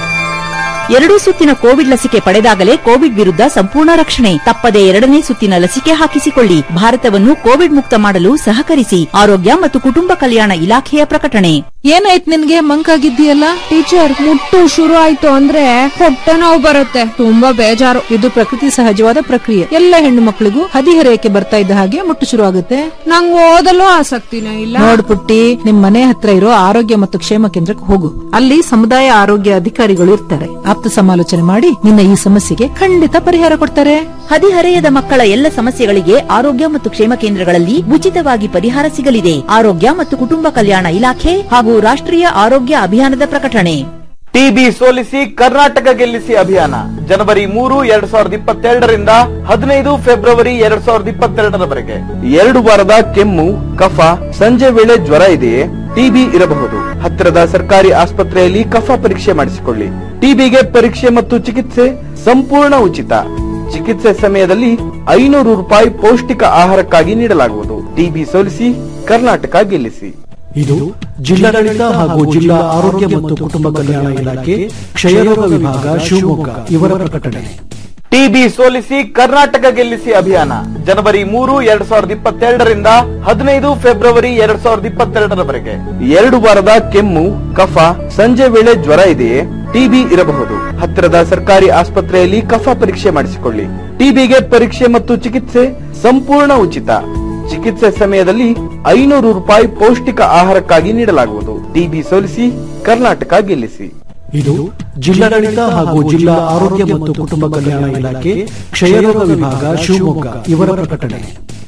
ಎರಡೂ ಸುತ್ತಿನ ಕೋವಿಡ್ ಲಸಿಕೆ ಪಡೆದಾಗಲೇ ಕೋವಿಡ್ ವಿರುದ್ಧ ಸಂಪೂರ್ಣ ರಕ್ಷಣೆ ತಪ್ಪದೆ ಎರಡನೇ ಸುತ್ತಿನ ಲಸಿಕೆ ಹಾಕಿಸಿಕೊಳ್ಳಿ ಭಾರತವನ್ನು ಕೋವಿಡ್ ಮುಕ್ತ ಮಾಡಲು ಸಹಕರಿಸಿ ಆರೋಗ್ಯ ಮತ್ತು ಕುಟುಂಬ ಕಲ್ಯಾಣ ಇಲಾಖೆಯ ಪ್ರಕಟಣೆ ಏನಾಯ್ತು ನಿನ್ಗೆ ಮಂಕಾಗಿದ್ದೀಯಲ್ಲ ಟೀಚರ್ ಮುಟ್ಟು ಶುರು ಆಯ್ತು ಅಂದ್ರೆ ಹೊಟ್ಟೆ ನೋವು ಬರುತ್ತೆ ತುಂಬಾ ಬೇಜಾರು ಇದು ಪ್ರಕೃತಿ ಸಹಜವಾದ ಪ್ರಕ್ರಿಯೆ ಎಲ್ಲ ಹೆಣ್ಣು ಮಕ್ಕಳಿಗೂ ಹದಿಹರೆಯಕ್ಕೆ ಬರ್ತಾ ಇದ್ದ ಹಾಗೆ ಮುಟ್ಟು ಶುರು ಆಗುತ್ತೆ ನಂಗ್ ಓದಲು ಆಸಕ್ತಿನೇ ಇಲ್ಲ ನೋಡ್ ಪುಟ್ಟಿ ನಿಮ್ ಮನೆ ಹತ್ರ ಇರೋ ಆರೋಗ್ಯ ಮತ್ತು ಕ್ಷೇಮ ಕೇಂದ್ರಕ್ಕೆ ಹೋಗು ಅಲ್ಲಿ ಸಮುದಾಯ ಆರೋಗ್ಯ ಅಧಿಕಾರಿಗಳು ಇರ್ತಾರೆ ಆಪ್ತ ಸಮಾಲೋಚನೆ ಮಾಡಿ ನಿನ್ನ ಈ ಸಮಸ್ಯೆಗೆ ಖಂಡಿತ ಪರಿಹಾರ ಕೊಡ್ತಾರೆ ಹದಿಹರೆಯದ ಮಕ್ಕಳ ಎಲ್ಲ ಸಮಸ್ಯೆಗಳಿಗೆ ಆರೋಗ್ಯ ಮತ್ತು ಕ್ಷೇಮ ಕೇಂದ್ರಗಳಲ್ಲಿ ಉಚಿತವಾಗಿ ಪರಿಹಾರ ಸಿಗಲಿದೆ ಆರೋಗ್ಯ ಮತ್ತು ಕುಟುಂಬ ಕಲ್ಯಾಣ ಇಲಾಖೆ ಹಾಗೂ ರಾಷ್ಟ್ರೀಯ ಆರೋಗ್ಯ ಅಭಿಯಾನದ ಪ್ರಕಟಣೆ ಟಿಬಿ ಸೋಲಿಸಿ ಕರ್ನಾಟಕ ಗೆಲ್ಲಿಸಿ ಅಭಿಯಾನ ಜನವರಿ ಮೂರು ಎರಡ್ ಸಾವಿರದ ಇಪ್ಪತ್ತೆರಡರಿಂದ ಹದಿನೈದು ಫೆಬ್ರವರಿ ಎರಡ್ ಸಾವಿರದ ಇಪ್ಪತ್ತೆರಡರವರೆಗೆ ಎರಡು ವಾರದ ಕೆಮ್ಮು ಕಫ ಸಂಜೆ ವೇಳೆ ಜ್ವರ ಇದೆಯೇ ಟಿಬಿ ಇರಬಹುದು ಹತ್ತಿರದ ಸರ್ಕಾರಿ ಆಸ್ಪತ್ರೆಯಲ್ಲಿ ಕಫ ಪರೀಕ್ಷೆ ಮಾಡಿಸಿಕೊಳ್ಳಿ ಟಿಬಿಗೆ ಪರೀಕ್ಷೆ ಮತ್ತು ಚಿಕಿತ್ಸೆ ಸಂಪೂರ್ಣ ಉಚಿತ ಚಿಕಿತ್ಸೆ ಸಮಯದಲ್ಲಿ ಐನೂರು ರೂಪಾಯಿ ಪೌಷ್ಟಿಕ ಆಹಾರಕ್ಕಾಗಿ ನೀಡಲಾಗುವುದು ಟಿಬಿ ಸೋಲಿಸಿ ಕರ್ನಾಟಕ ಗೆಲ್ಲಿಸಿ ಇದು ಜಿಲ್ಲಾಡಳಿತ ಹಾಗೂ ಜಿಲ್ಲಾ ಆರೋಗ್ಯ ಮತ್ತು ಕುಟುಂಬ ಕಲ್ಯಾಣ ಇಲಾಖೆ ಕ್ಷಯರೋಗ ವಿಭಾಗ ಶಿವಮೊಗ್ಗ ಇವರ ಪ್ರಕಟಣೆ ಟಿಬಿ ಸೋಲಿಸಿ ಕರ್ನಾಟಕ ಗೆಲ್ಲಿಸಿ ಅಭಿಯಾನ ಜನವರಿ ಮೂರು ಎರಡ್ ಸಾವಿರದ ಇಪ್ಪತ್ತೆರಡರಿಂದ ಹದಿನೈದು ಫೆಬ್ರವರಿ ಎರಡ್ ಸಾವಿರದ ಇಪ್ಪತ್ತೆರಡರವರೆಗೆ ಎರಡು ವಾರದ ಕೆಮ್ಮು ಕಫ ಸಂಜೆ ವೇಳೆ ಜ್ವರ ಇದೆಯೇ ಟಿಬಿ ಇರಬಹುದು ಹತ್ತಿರದ ಸರ್ಕಾರಿ ಆಸ್ಪತ್ರೆಯಲ್ಲಿ ಕಫ ಪರೀಕ್ಷೆ ಮಾಡಿಸಿಕೊಳ್ಳಿ ಟಿಬಿಗೆ ಪರೀಕ್ಷೆ ಮತ್ತು ಚಿಕಿತ್ಸೆ ಸಂಪೂರ್ಣ ಉಚಿತ ಚಿಕಿತ್ಸೆ ಸಮಯದಲ್ಲಿ ಐನೂರು ರೂಪಾಯಿ ಪೌಷ್ಟಿಕ ಆಹಾರಕ್ಕಾಗಿ ನೀಡಲಾಗುವುದು ಟಿಬಿ ಸೋಲಿಸಿ ಕರ್ನಾಟಕ ಗೆಲ್ಲಿಸಿ ಇದು ಜಿಲ್ಲಾಡಳಿತ ಹಾಗೂ ಜಿಲ್ಲಾ ಆರೋಗ್ಯ ಮತ್ತು ಕುಟುಂಬ ಕಲ್ಯಾಣ ಇಲಾಖೆ ಕ್ಷಯರೋಗ ವಿಭಾಗ ಶಿವಮೊಗ್ಗ ಇವರ ಪ್ರಕಟಣೆ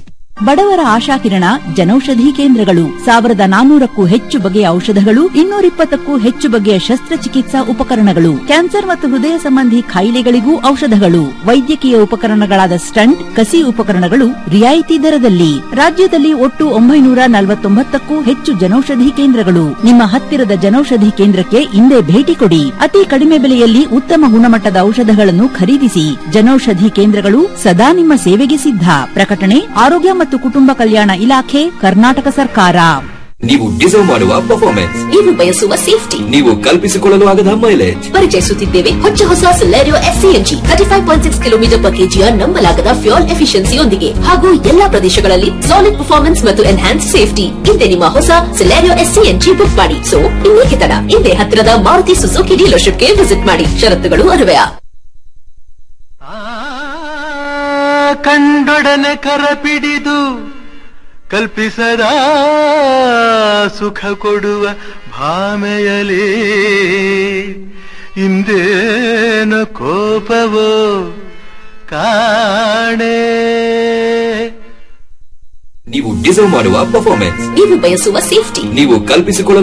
ಬಡವರ ಆಶಾಕಿರಣ ಜನೌಷಧಿ ಕೇಂದ್ರಗಳು ಸಾವಿರದ ನಾನೂರಕ್ಕೂ ಹೆಚ್ಚು ಬಗೆಯ ಔಷಧಗಳು ಇನ್ನೂರಿಪ್ಪತ್ತಕ್ಕೂ ಹೆಚ್ಚು ಬಗೆಯ ಶಸ್ತ್ರಚಿಕಿತ್ಸಾ ಉಪಕರಣಗಳು ಕ್ಯಾನ್ಸರ್ ಮತ್ತು ಹೃದಯ ಸಂಬಂಧಿ ಕಾಯಿಲೆಗಳಿಗೂ ಔಷಧಗಳು ವೈದ್ಯಕೀಯ ಉಪಕರಣಗಳಾದ ಸ್ಟಂಟ್ ಕಸಿ ಉಪಕರಣಗಳು ರಿಯಾಯಿತಿ ದರದಲ್ಲಿ ರಾಜ್ಯದಲ್ಲಿ ಒಟ್ಟು ಒಂಬೈನೂರ ನಲವತ್ತೊಂಬತ್ತಕ್ಕೂ ಹೆಚ್ಚು ಜನೌಷಧಿ ಕೇಂದ್ರಗಳು ನಿಮ್ಮ ಹತ್ತಿರದ ಜನೌಷಧಿ ಕೇಂದ್ರಕ್ಕೆ ಇಂದೇ ಭೇಟಿ ಕೊಡಿ ಅತಿ ಕಡಿಮೆ ಬೆಲೆಯಲ್ಲಿ ಉತ್ತಮ ಗುಣಮಟ್ಟದ ಔಷಧಗಳನ್ನು ಖರೀದಿಸಿ ಜನೌಷಧಿ ಕೇಂದ್ರಗಳು ಸದಾ ನಿಮ್ಮ ಸೇವೆಗೆ ಸಿದ್ಧ ಪ್ರಕಟಣೆ ಆರೋಗ್ಯ ಮತ್ತು ಕುಟುಂಬ ಕಲ್ಯಾಣ ಇಲಾಖೆ ಕರ್ನಾಟಕ ಸರ್ಕಾರ ನೀವು ಡಿಸರ್ವ್ ಮಾಡುವ ಪರ್ಫಾರ್ಮೆನ್ಸ್ ನೀವು ಬಯಸುವ ಸೇಫ್ಟಿ ನೀವು ಕಲ್ಪಿಸಿಕೊಳ್ಳಲು ಆಗದ ಮೈಲೇಜ್ ಪರಿಚಯಿಸುತ್ತಿದ್ದೇವೆ ಹೊಚ್ಚ ಹೊಸ Celerio SCNG thirty five point six kilometre per ಕೆಜಿಯ ನಂಬಲಾಗದ ಫ್ಯೂಲ್ ಎಫಿಷಿಯನ್ಸಿಯೊಂದಿಗೆ ಹಾಗೂ ಎಲ್ಲಾ ಪ್ರದೇಶಗಳಲ್ಲಿ ಸಾಲಿಡ್ ಪರ್ಫಾರ್ಮೆನ್ಸ್ ಮತ್ತು ಎನ್ಹಾನ್ಸ್ ಸೇಫ್ಟಿ ಹಿಂದೆ ನಿಮ್ಮ ಹೊಸ ಸೆಲೆರಿಯೋ ಎಸ್ಸಿಎನ್ಜಿ ಬುಕ್ ಮಾಡಿ ಸೊ ಇನ್ನೇಕೆ ತಡ ಹಿಂದೆ ಹತ್ತಿರದ ಮಾರುತಿ ಸುಜುಕಿ ಡೀಲರ್ಶಿಪ್ಗೆ ವಿಸಿಟ್ ಮಾಡಿ ಷರತ್ತುಗಳು ಅನ್ವಯ ಕಂಡೊಡನೆ ಕರ ಪಿಡಿದು ಕಲ್ಪಿಸದ ಸುಖ ಕೊಡುವ ಭಾಮೆಯಲಿ ಇಂದೇನ ಕೋಪವೋ ಕಾಣೆ ನೀವು ಡಿಸರ್ವ್ ಮಾಡುವ ಪರ್ಫಾರ್ಮೆನ್ಸ್ ನೀವು ಬಯಸುವ ಸೇಫ್ಟಿ ನೀವು ಕಲ್ಪಿಸಿಕೊಳ್ಳಲು